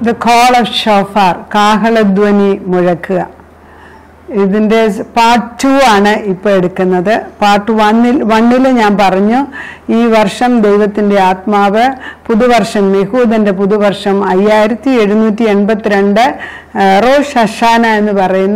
The call of shofar കാഹളധ്വനി മുഴക്കുക ഇതിൻ്റെ പാർട്ട് ടു ആണ് ഇപ്പോൾ എടുക്കുന്നത് പാർട്ട് വണ്ണിൽ വണ്ണിൽ ഞാൻ പറഞ്ഞു ഈ വർഷം ദൈവത്തിൻ്റെ ആത്മാവ് പുതുവർഷം യഹൂദൻ്റെ പുതുവർഷം അയ്യായിരത്തി എഴുന്നൂറ്റി എൺപത്തിരണ്ട് റോഷ് ഹഷാന എന്ന് പറയുന്ന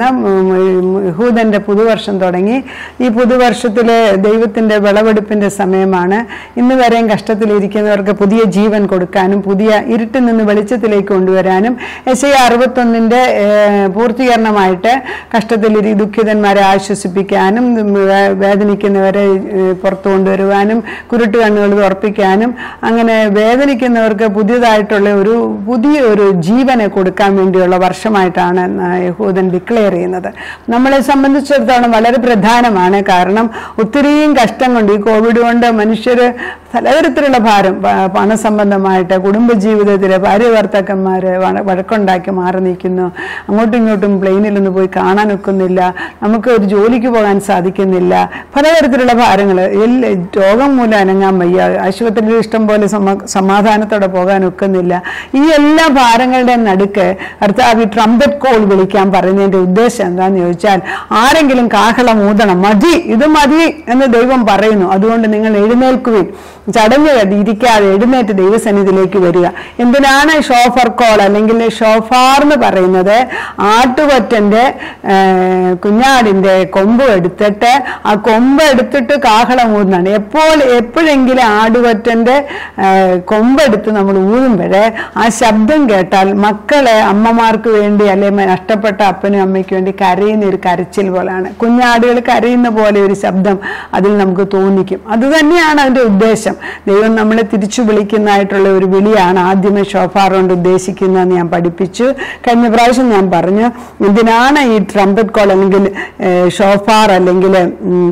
യഹൂദൻ്റെ പുതുവർഷം തുടങ്ങി ഈ പുതുവർഷത്തിലെ ദൈവത്തിൻ്റെ വിളവെടുപ്പിൻ്റെ സമയമാണ് ഇന്ന് വരെയും കഷ്ടത്തിലിരിക്കുന്നവർക്ക് പുതിയ ജീവൻ കൊടുക്കാനും പുതിയ ഇരുട്ടിൽ നിന്ന് വെളിച്ചത്തിലേക്ക് കൊണ്ടുവരാനും എസ് ഐ അറുപത്തൊന്നിൻ്റെ പൂർത്തീകരണമായിട്ട് കഷ്ടത്തിലിരി ദുഃഖിതന്മാരെ ആശ്വസിപ്പിക്കാനും വേ- വേദനിക്കുന്നവരെ ഏഹ്, പുറത്തു കൊണ്ടുവരുവാനും കുരുട്ട് കണ്ണുകൾ തുറപ്പിക്കാനും അങ്ങനെ വേദനിക്കുന്നവർക്ക് പുതിയതായിട്ടുള്ള ഒരു പുതിയ ഒരു ജീവനെ കൊടുക്കാൻ വേണ്ടിയുള്ള വർഷമായിട്ടാണ് ന- യഹൂദൻ ഡിക്ലെയർ ചെയ്യുന്നത് നമ്മളെ സംബന്ധിച്ചിടത്തോളം വളരെ പ്രധാനമാണ് കാരണം ഒത്തിരിയും കഷ്ടം കൊണ്ട് ഈ കോവിഡ് കൊണ്ട് മനുഷ്യർ പലതരത്തിലുള്ള ഭാരം പ- പണസംബന്ധമായിട്ട് കുടുംബജീവിതത്തിലെ ഭാര്യ ഭർത്താക്കന്മാര് വഴ- വഴക്കുണ്ടാക്കി മാറി നിൽക്കുന്നു അങ്ങോട്ടും ഇങ്ങോട്ടും പ്ലെയിനിലൊന്നും പോയി കാണാൻ ഒക്കുന്നില്ല നമുക്ക് ഒരു ജോലിക്ക് പോകാൻ സാധിക്കുന്നില്ല പലതരത്തിലുള്ള ഭാരങ്ങൾ എല്ലാ രോഗം മൂലം അനങ്ങാൻ വയ്യ ആശുപത്രിയിൽ ഇഷ്ടം പോലെ സമ- സമാധാനത്തോടെ പോകാൻ ഒക്കുന്നില്ല ഈ എല്ലാ ഭാരങ്ങളുടെ നടുക്ക് കർത്താവ് ട്രംപറ്റ് കോൾ വിളിക്കാൻ പറയുന്നതിന്റെ ഉദ്ദേശം എന്താണെന്ന് ചോദിച്ചാൽ ആരെങ്കിലും കാഹളം ഊതണം മതി ഇത് മതി എന്ന് ദൈവം പറയുന്നു അതുകൊണ്ട് നിങ്ങൾ എഴുന്നേൽക്കുവിൻ ചടഞ്ഞ് ഇരിക്കാതെ എഴുന്നേറ്റ് ദൈവസന്നിധിയിലേക്ക് വരിക എന്തിനാണ് ഷോഫർ കോൾ അല്ലെങ്കിൽ ഷോഫാർ എന്ന് പറയുന്നത് ആട്ടുകൊറ്റന്റെ ഏർ, കുഞ്ഞാടിന്റെ കൊമ്പ് എടുത്തിട്ട് ആ കൊമ്പ് എടുത്തിട്ട് കാഹളം ഊതുന്നതാണ് എപ്പോൾ എപ്പോഴെങ്കിലും ആടുകൊറ്റന്റെ ഏർ, കൊമ്പെടുത്ത് നമ്മൾ ഊതുമ്പോഴേ ആ ശബ്ദം കേട്ടാൽ മക്കളെ അമ്മമാർക്ക് വേണ്ടി അല്ലെ നഷ്ടപ്പെട്ട അപ്പനും അമ്മയ്ക്ക് വേണ്ടി കരയുന്ന ഒരു കരച്ചിൽ പോലെയാണ് കുഞ്ഞാടുകൾ കരയുന്ന പോലെ ഒരു ശബ്ദം അതിൽ നമുക്ക് തോന്നിക്കും അത് തന്നെയാണ് അതിന്റെ ഉദ്ദേശം ദൈവം നമ്മളെ തിരിച്ചു വിളിക്കുന്നതായിട്ടുള്ള ഒരു വിളിയാണ് ആദ്യമേ ഷോഫാർ കൊണ്ട് ഉദ്ദേശിക്കുന്നതെന്ന് ഞാൻ പഠിപ്പിച്ചു കഴിഞ്ഞ പ്രാവശ്യം ഞാൻ പറഞ്ഞു എന്തിനാണ് ഈ ട്രംപറ്റ് കോൾ അല്ലെങ്കിൽ ഏഹ്, ഷോഫാർ അല്ലെങ്കിൽ ഉം,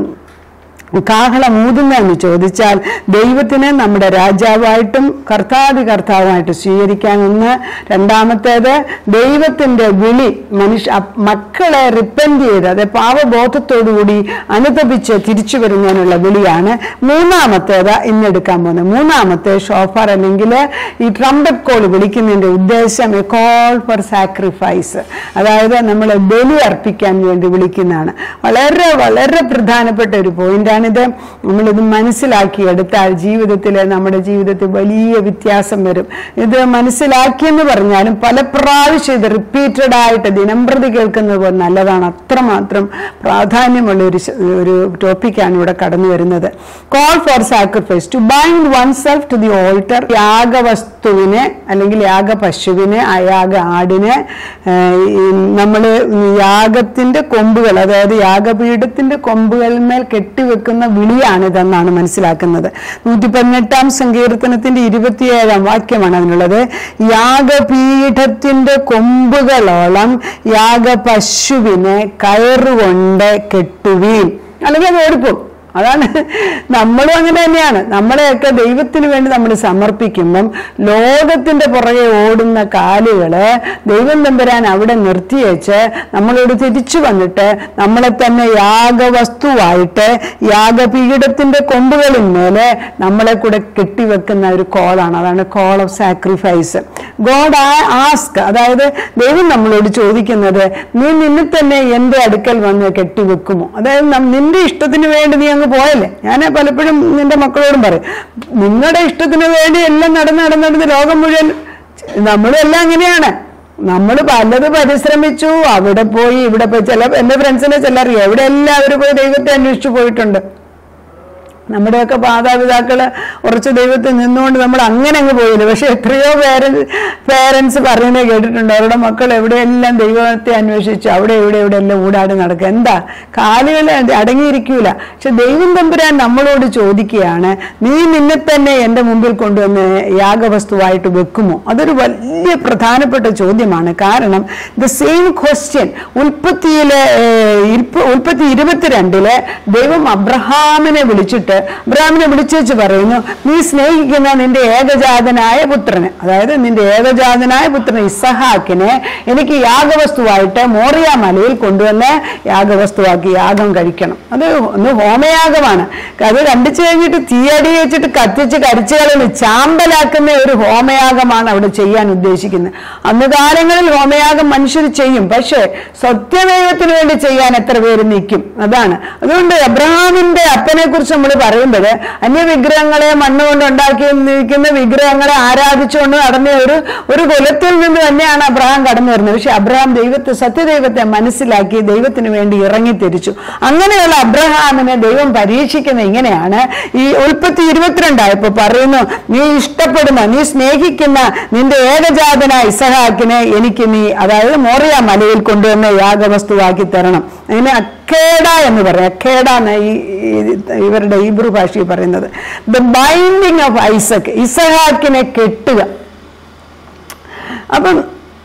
കാഹളം ഊതുന്നതെന്ന് ചോദിച്ചാൽ ദൈവത്തിനെ നമ്മുടെ രാജാവായിട്ടും കർത്താതി കർത്താവായിട്ട് സ്വീകരിക്കാമെന്ന് രണ്ടാമത്തേത് ദൈവത്തിന്റെ വിളി മനുഷ്യ അപ്- മക്കളെ റിപ്പൻഡ് ചെയ്ത് അത് പാവബോധത്തോടുകൂടി അനുതപിച്ച് തിരിച്ചു വരുന്നതിനുള്ള വിളിയാണ് മൂന്നാമത്തേത് ഇന്നെടുക്കാൻ പോകുന്നത് മൂന്നാമത്തെ ഷോഫർ അല്ലെങ്കിൽ ഈ ട്രംപറ്റ് കോൾ വിളിക്കുന്നതിന്റെ ഉദ്ദേശം എ കോൾ ഫോർ സാക്രിഫൈസ് അതായത് നമ്മൾ ബലി അർപ്പിക്കാൻ വേണ്ടി വിളിക്കുന്നതാണ് വളരെ വളരെ പ്രധാനപ്പെട്ട ഒരു പോയിന്റാണിത് നമ്മളിത് മനസ്സിലാക്കിയെടുത്താൽ ജീവിതത്തിൽ നമ്മുടെ ജീവിതത്തിൽ വലിയ വ്യത്യാസം വരും ഇത് മനസ്സിലാക്കിയെന്ന് പറഞ്ഞാലും പല പ്രാവശ്യം ഇത് റിപ്പീറ്റഡ് ആയിട്ട് ദിനംപ്രതി കേൾക്കുന്നത് പോലെ നല്ലതാണ് അത്രമാത്രം പ്രാധാന്യമുള്ള ഒരു ശ- ഒരു ടോപ്പിക്കാണ് ഇവിടെ കടന്നു വരുന്നത് call for sacrifice to bind oneself to the altar യാഗവസ്തുവിനെ അല്ലെങ്കിൽ യാഗ പശുവിനെ ആ യാഗ ആടിനെ നമ്മൾ യാഗത്തിന്റെ കൊമ്പുകൾ അതായത് യാഗപീഠത്തിന്റെ കൊമ്പുകളിന്മേൽ കെട്ടിവെക്കുന്ന വിളിയാണിതെന്നാണ് മനസ്സിലാക്കുന്നത് നൂറ്റി പതിനെട്ടാം സങ്കീർത്തനത്തിന്റെ ഇരുപത്തിയേഴാം വാക്യമാണ് അതിനുള്ളത് യാഗപീഠത്തിന്റെ കൊമ്പുകളോളം യാഗപശുവിനെ കയറുകൊണ്ട് കെട്ടുവീൻ അല്ലെങ്കിൽ അത് ഓടിപ്പോകും അതാണ് നമ്മളും അങ്ങനെ തന്നെയാണ് നമ്മളെയൊക്കെ ദൈവത്തിന് വേണ്ടി നമ്മൾ സമർപ്പിക്കുമ്പം ലോകത്തിന്റെ പുറകെ ഓടുന്ന കാലുകള് ദൈവം തമ്പുരാൻ അവിടെ നിർത്തിയേച്ച് നമ്മളോട് തിരിച്ചു വന്നിട്ട് നമ്മളെ തന്നെ യാഗവസ്തുവായിട്ട് യാഗപീഠത്തിന്റെ കൊമ്പുകളിന്മേലെ നമ്മളെ കൂടെ കെട്ടിവെക്കുന്ന ഒരു കോളാണ് അതാണ് call of sacrifice God ask അതായത് ദൈവം നമ്മളോട് ചോദിക്കുന്നത് നീ നിന്നെ തന്നെ എന്റെ അടുക്കൽ വന്ന് കെട്ടിവെക്കുമോ അതായത് നം- നിന്റെ ഇഷ്ടത്തിന് വേണ്ടി നീ അങ്ങ് പോയല്ലേ ഞാൻ പലപ്പോഴും നിന്റെ മക്കളോടും പറയും നിങ്ങളുടെ ഇഷ്ടത്തിന് വേണ്ടി എല്ലാം നടന്ന് നടന്ന് നടന്ന് ലോകം മുഴുവൻ നമ്മളും എല്ലാം അങ്ങനെയാണ് നമ്മൾ പലത് പരിശ്രമിച്ചു അവിടെ പോയി ഇവിടെ പോയി ചില എന്റെ ഫ്രണ്ട്സിനെ ചിലറിയാം എവിടെ എല്ലാവരും പോയി ദൈവത്തെ അന്വേഷിച്ചു പോയിട്ടുണ്ട് നമ്മുടെയൊക്കെ മാതാപിതാക്കള് ഉറച്ച ദൈവത്തിൽ നിന്നുകൊണ്ട് നമ്മൾ അങ്ങനെ അങ്ങ് പോയില്ല പക്ഷെ എത്രയോ പേരൻസ് പേരൻസ് പറയുന്നത് കേട്ടിട്ടുണ്ട് അവരുടെ മക്കൾ എവിടെയെല്ലാം ദൈവത്തെ അന്വേഷിച്ചു അവിടെ ഇവിടെ ഇവിടെ എല്ലാം ഊടാടി നടക്കുക എന്താ കാലുകൾ അടങ്ങിയിരിക്കൂല പക്ഷെ ദൈവം തമ്പുരാൻ നമ്മളോട് ചോദിക്കുകയാണ് നീ നിന്നെ തന്നെ എൻ്റെ മുമ്പിൽ കൊണ്ടുവന്ന് യാഗവസ്തുവായിട്ട് വെക്കുമോ അതൊരു വലിയ പ്രധാനപ്പെട്ട ചോദ്യമാണ് കാരണം ദ സെയിം ക്വസ്റ്റ്യൻ ഉൽപ്പത്തിയിലെ ഏഹ്, ഇരിപ്പ്- ഉൽപ്പത്തി ഇരുപത്തിരണ്ടില് ദൈവം അബ്രഹാമിനെ വിളിച്ചിട്ട് കഴിഞ്ഞിട്ട് അബ്രഹാമിനെ വിളിച്ചു വെച്ച് പറയുന്നു നീ സ്നേഹിക്കുന്ന നിന്റെ ഏകജാതനായ പുത്രന് അതായത് നിന്റെ ഏകജാതനായ പുത്രൻ ഇസഹാക്കിനെ എനിക്ക് യാഗവസ്തുവായിട്ട് മോറിയ മലയിൽ കൊണ്ടുവന്ന് യാഗവസ്തുവാക്കി യാഗം കഴിക്കണം അത് ഒന്ന് ഹോമയാഗമാണ് അത് കണ്ടിച്ചു കഴിഞ്ഞിട്ട് തീയടി വെച്ചിട്ട് കത്തിച്ച് കരിച്ചു കളഞ്ഞ് ചാമ്പലാക്കുന്ന ഒരു ഹോമയാഗമാണ് അവിടെ ചെയ്യാൻ ഉദ്ദേശിക്കുന്നത് അന്ന് കാലങ്ങളിൽ ഹോമയാഗം മനുഷ്യർ ചെയ്യും പക്ഷേ സത്യദൈവത്തിന് വേണ്ടി ചെയ്യാൻ എത്ര പേര് നിൽക്കും അതാണ് അതുകൊണ്ട് അബ്രഹാമിന്റെ അപ്പനെ കുറിച്ച് നമ്മൾ പറയുമ്പോൾ അന്യവിഗ്രഹങ്ങളെ മണ്ണ് കൊണ്ട് ഉണ്ടാക്കി നിൽക്കുന്ന വിഗ്രഹങ്ങളെ ആരാധിച്ചുകൊണ്ട് നടന്ന ഒരു ഒരു കുലത്തിൽ നിന്ന് തന്നെയാണ് അബ്രഹാം കടന്നു വരുന്നത് പക്ഷെ അബ്രഹാം ദൈവത്തെ സത്യദൈവത്തെ മനസ്സിലാക്കി ദൈവത്തിന് വേണ്ടി ഇറങ്ങി തിരിച്ചു അങ്ങനെയുള്ള അബ്രഹാമിനെ ദൈവം പരീക്ഷിക്കുന്ന ഇങ്ങനെയാണ് ഈ ഉൽപ്പത്തി ഇരുപത്തിരണ്ടായപ്പോ പറയുന്നു നീ ഇഷ്ടപ്പെടുന്ന നീ സ്നേഹിക്കുന്ന നിന്റെ ഏകജാതനായ ഇസഹാക്കിനെ എനിക്ക് നീ അതായത് മോറിയ മലയിൽ കൊണ്ടുവന്ന് യാഗവസ്തുവാക്കി തരണം അതിന് അഖേഡ എന്ന് പറയാം അഖേഡ എന്ന ഈ ഈ- ഇവരുടെ ഈബ്രു ഭാഷയിൽ പറയുന്നത് ദ ബൈൻഡിങ് ഓഫ് ഐസക് ഇസഹാക്കിനെ കെട്ടുക അപ്പം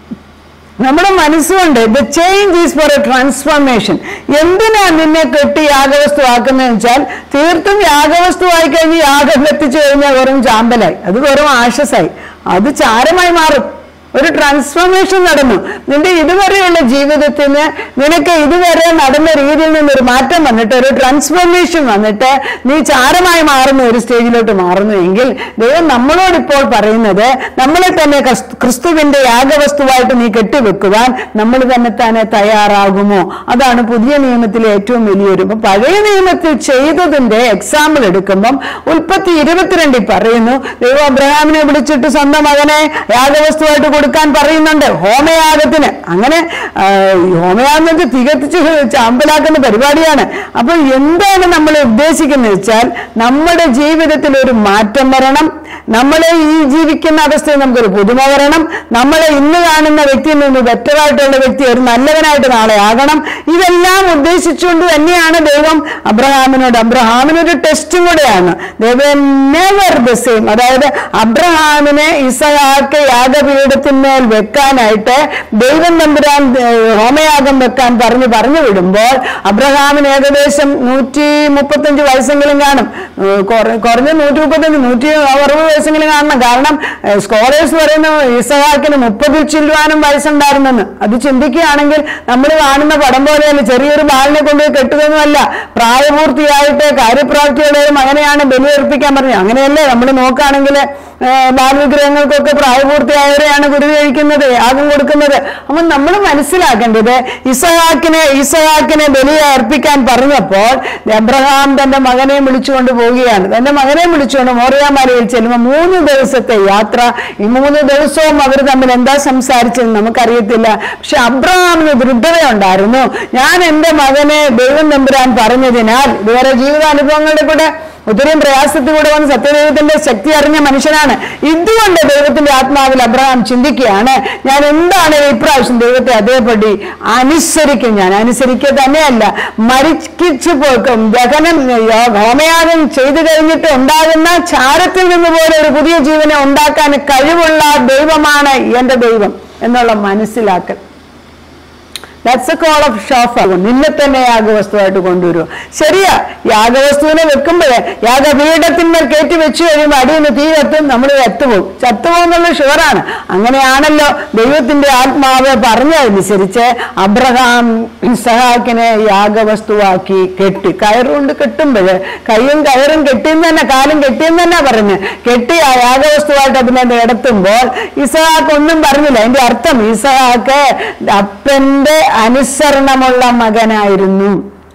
നമ്മുടെ മനസ്സുകൊണ്ട് the change is for a transformation എന്തിനാ നിന്നെ കെട്ടി യാഗവസ്തു ആക്കുന്നതെന്ന് വെച്ചാൽ തീർത്തും യാഗവസ്തു ആയി കഴിഞ്ഞ് യാഗം എത്തിച്ചു കഴിഞ്ഞാൽ വെറും ചാമ്പലായി അത് വെറും ആശസായി അത് ചാരമായി മാറും ഒരു ട്രാൻസ്ഫോർമേഷൻ നടന്നു നിന്റെ ഇതുവരെയുള്ള ജീവിതത്തിന് നിനക്ക് ഇതുവരെ നടന്ന രീതിയിൽ നിന്നൊരു മാറ്റം വന്നിട്ട് ഒരു ട്രാൻസ്ഫോർമേഷൻ വന്നിട്ട് നീ ചാരമായി മാറുന്ന ഒരു സ്റ്റേജിലോട്ട് മാറുന്നു എങ്കിൽ ദൈവം നമ്മളോട് ഇപ്പോൾ പറയുന്നത് നമ്മളെ തന്നെ ക്രിസ്- ക്രിസ്തുവിന്റെ യാഗവസ്തുവായിട്ട് നീ കെട്ടിവെക്കുവാൻ നമ്മൾ തന്നെ തന്നെ തയ്യാറാകുമോ അതാണ് പുതിയ നിയമത്തിലെ ഏറ്റവും വലിയൊരു ഇപ്പൊ പഴയ നിയമത്തിൽ ചെയ്തതിന്റെ എക്സാമ്പിൾ എടുക്കുമ്പം ഉൽപ്പത്തി ഇരുപത്തിരണ്ടിൽ പറയുന്നു ദൈവം അബ്രഹാമിനെ വിളിച്ചിട്ട് സ്വന്തം മകനെ യാഗവസ്തുവായിട്ട് കൊടുക്കാൻ പറയുന്നുണ്ട് ഹോമയാഗത്തിന് അങ്ങനെ ആ, ഈ ഹോമയാഗം എന്ന് വെച്ചാൽ തികച്ച് ചാമ്പലാക്കുന്ന പരിപാടിയാണ് അപ്പൊ എന്താണ് നമ്മൾ ഉദ്ദേശിക്കുന്നത് വെച്ചാൽ നമ്മുടെ ജീവിതത്തിൽ ഒരു മാറ്റം വരണം നമ്മളെ ഈ ജീവിക്കുന്ന അവസ്ഥയിൽ നമുക്കൊരു പുതുമ വരണം നമ്മളെ ഇന്ന് കാണുന്ന വ്യക്തിയിൽ നിന്ന് ബെറ്ററായിട്ടുള്ള വ്യക്തി ഒരു നല്ലവനായിട്ട് നാളെ ആകണം ഇതെല്ലാം ഉദ്ദേശിച്ചുകൊണ്ട് തന്നെയാണ് ദൈവം അബ്രഹാമിനോട് അബ്രഹാമിനൊരു ടെസ്റ്റും കൂടെയാണ് ദൈവം നെവർ ദ സെയിം അതായത് അബ്രഹാമിനെ ഇസഹാക്ക് യാഗപീഠത്തിന്മേൽ വെക്കാനായിട്ട് ദൈവം തമ്പുരാൻ ഏഹ്, ഹോമയാഗം വെക്കാൻ പറഞ്ഞു പറഞ്ഞു വിടുമ്പോൾ അബ്രഹാമിന് ഏകദേശം നൂറ്റി മുപ്പത്തഞ്ച് വയസ്സെങ്കിലും കാണും ഏഹ്, കുറ- കുറഞ്ഞ നൂറ്റി മുപ്പത്തഞ്ച് നൂറ്റി അറുപത് വയസ്സെങ്കിലും കാണണം കാരണം സ്കോളേഴ്സ് പറയുന്ന ഇസഹാക്കിന് മുപ്പതിൽ ചില്ലുവാനും വയസ്സുണ്ടായിരുന്നെന്ന് അത് ചിന്തിക്കുകയാണെങ്കിൽ നമ്മൾ കാണുന്ന പടം പോലെയല്ല ചെറിയൊരു ബാലിനെ കൊണ്ടുപോയി കെട്ടുകയൊന്നുമല്ല പ്രായപൂർത്തിയായിട്ട് കാര്യപ്രാപ്തിയുടെ ഒരു മകനെയാണ് ബലിയർപ്പിക്കാൻ പറഞ്ഞത് അങ്ങനെയല്ലേ നമ്മൾ നോക്കുകയാണെങ്കിൽ ബാലവിഗ്രഹങ്ങൾക്കൊക്കെ പ്രായപൂർത്തിയായവരെയാണ് ഗുരുതി കഴിക്കുന്നത് യാഗം കൊടുക്കുന്നത് അപ്പം നമ്മൾ മനസ്സിലാക്കേണ്ടത് ഇസഹാക്കിനെ ഇസഹാക്കിനെ ബലി അർപ്പിക്കാൻ പറഞ്ഞപ്പോൾ എബ്രഹാം തന്റെ മകനെ വിളിച്ചുകൊണ്ട് പോവുകയാണ് തന്റെ മകനെ വിളിച്ചുകൊണ്ട് മോറിയാമലയിൽ ചെല്ലുമ്പോൾ മൂന്ന് ദിവസത്തെ യാത്ര ഈ മൂന്ന് ദിവസവും അവർ തമ്മിൽ എന്താ സംസാരിച്ചത് നമുക്കറിയത്തില്ല പക്ഷെ അബ്രഹാമിന് ദൃഢതയുണ്ടായിരുന്നു ഞാൻ എന്റെ മകനെ ദൈവം നമ്പുരാൻ പറഞ്ഞതിനാൽ വേറെ ജീവിതാനുഭവങ്ങളുടെ കൂടെ ഒത്തിരിയും പ്രയാസത്തിലൂടെ വന്ന് സത്യദൈവത്തിന്റെ ശക്തി അറിഞ്ഞ മനുഷ്യനാണ് ഇതുകൊണ്ട് ദൈവത്തിന്റെ ആത്മാവിൽ അബ്രഹാം ചിന്തിക്കുകയാണ് ഞാൻ എന്താണ് ഇപ്രാവശ്യം ദൈവത്തെ അതേപടി അനുസരിക്കും ഞാൻ അനുസരിക്കുക തന്നെയല്ല മരിച്ചു പോക്കും ദഹനം യോ- ഹോമയാഗം ചെയ്തു കഴിഞ്ഞിട്ട് ഉണ്ടാകുന്ന ചാരത്തിൽ നിന്ന് പോലെ ഒരു പുതിയ ജീവനെ ഉണ്ടാക്കാൻ കഴിവുള്ള ദൈവമാണ് എന്റെ ദൈവം എന്നുള്ള മനസ്സിലാക്കൽ ദാറ്റ്സ് എ കോൾ ഓഫ് ഷോഫ് നിന്നെ തന്നെ യാഗവസ്തുവായിട്ട് കൊണ്ടുവരുമോ ശരിയാ യാഗവസ്തുവിനെ വെക്കുമ്പോഴേ യാഗപീഠത്തിന്മേൽ കയറ്റി വെച്ച് കഴിയുമ്പോൾ അടിയിൽ നിന്ന് തീ കത്തും നമ്മൾ ചത്തുപോകും ചത്തുപോകുന്നുള്ള ഷുവറാണ് അങ്ങനെയാണല്ലോ ദൈവത്തിന്റെ ആത്മാവ് പറഞ്ഞതനുസരിച്ച് അബ്രഹാം ഇസഹാക്കിനെ യാഗവസ്തുവാക്കി കെട്ടി കയറുകൊണ്ട് കെട്ടുമ്പോൾ കൈയും കയറും കെട്ടിയെന്ന് തന്നെ കാലും കെട്ടിയെന്ന് തന്നെ പറഞ്ഞ് കെട്ടി ആ യാഗവസ്തുവായിട്ട് അതിനെ നടത്തുമ്പോൾ ഇസഹാക്ക് ഒന്നും പറഞ്ഞില്ല അതിന്റെ അർത്ഥം ഇസഹാക്ക് അപ്പന്റെ അനുസരണമുള്ള മകനായിരുന്നു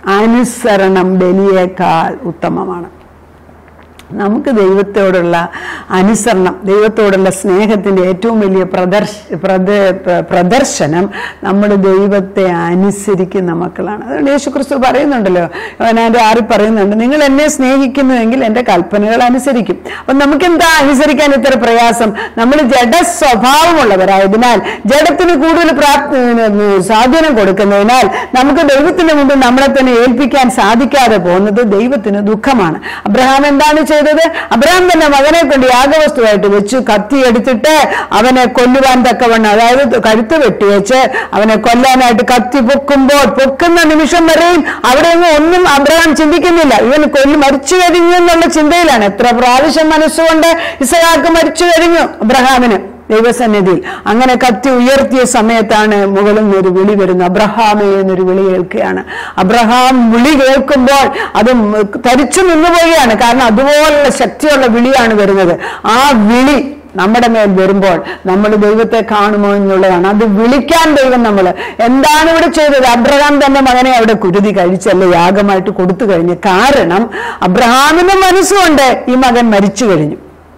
അനുസരണം ബലിയേക്കാൾ ഉത്തമമാണ് നമുക്ക് ദൈവത്തോടുള്ള അനുസരണം ദൈവത്തോടുള്ള സ്നേഹത്തിന്റെ ഏറ്റവും വലിയ പ്രദർശ പ്രദ- പ്ര- പ്രദർശനം നമ്മൾ ദൈവത്തെ അനുസരിക്കുന്ന മക്കളാണ് അതുകൊണ്ട് യേശു ക്രിസ്തു പറയുന്നുണ്ടല്ലോ അവനാൻ്റെ ആറി പറയുന്നുണ്ട് നിങ്ങൾ എന്നെ സ്നേഹിക്കുന്നുവെങ്കിൽ എൻ്റെ കൽപ്പനകൾ അനുസരിക്കും അപ്പം നമുക്ക് എന്താ അനുസരിക്കാൻ ഇത്ര പ്രയാസം നമ്മൾ ജഡ സ്വഭാവമുള്ളവരായതിനാൽ ജഡത്തിന് കൂടുതൽ പ്രാപ്തി സ്വാധീനം കൊടുക്കുന്നതിനാൽ നമുക്ക് ദൈവത്തിന് മുമ്പ് നമ്മളെ തന്നെ ഏൽപ്പിക്കാൻ സാധിക്കാതെ പോകുന്നത് ദൈവത്തിന് ദുഃഖമാണ് അബ്രഹാം എന്താണ് ചെയ്തത് ചെയ്തത് അബ്രഹാം തന്നെ മകനെ കൊണ്ട് യാഗവസ്തുവായിട്ട് വെച്ചു കത്തി എടുത്തിട്ട് അവനെ കൊല്ലുവാൻ തക്കവണ്ണം അതായത് കഴുത്ത് വെട്ടിവെച്ച് അവനെ കൊല്ലാനായിട്ട് കത്തി പൊക്കുമ്പോൾ പൊക്കുന്ന നിമിഷം വരെയും അവിടെയൊന്നും ഒന്നും അബ്രഹാം ചിന്തിക്കുന്നില്ല ഇവൻ കൊല്ലു മരിച്ചു കഴിഞ്ഞു എന്നുള്ള ചിന്തയിലാണ് എത്ര പ്രാവശ്യം മനസ്സുകൊണ്ട് ഇസഹാക്ക് മരിച്ചു കഴിഞ്ഞു അബ്രഹാമിന് ദൈവസന്നിധിയിൽ അങ്ങനെ കത്തി ഉയർത്തിയ സമയത്താണ് മുകളിൽ നിന്ന് ഒരു വിളി വരുന്നു അബ്രഹാമേ എന്നൊരു വിളി കേൾക്കുകയാണ് അബ്രഹാം വിളി കേൾക്കുമ്പോൾ അത് തരിച്ചു നിന്നുപോവുകയാണ് കാരണം അതുപോലുള്ള ശക്തിയുള്ള വിളിയാണ് വരുന്നത് ആ വിളി നമ്മുടെ മേൽ വരുമ്പോൾ നമ്മൾ ദൈവത്തെ കാണുമോ എന്നുള്ളതാണ് അത് വിളിക്കാൻ ദൈവം നമ്മൾ എന്താണ് ഇവിടെ ചെയ്തത് അബ്രഹാം തന്റെ മകനെ അവിടെ കുരുതി കഴിച്ചല്ലേ യാഗമായിട്ട് കൊടുത്തു കഴിഞ്ഞു കാരണം അബ്രഹാമിന്റെ മനസ്സുകൊണ്ട് ഈ മകൻ മരിച്ചു കഴിഞ്ഞു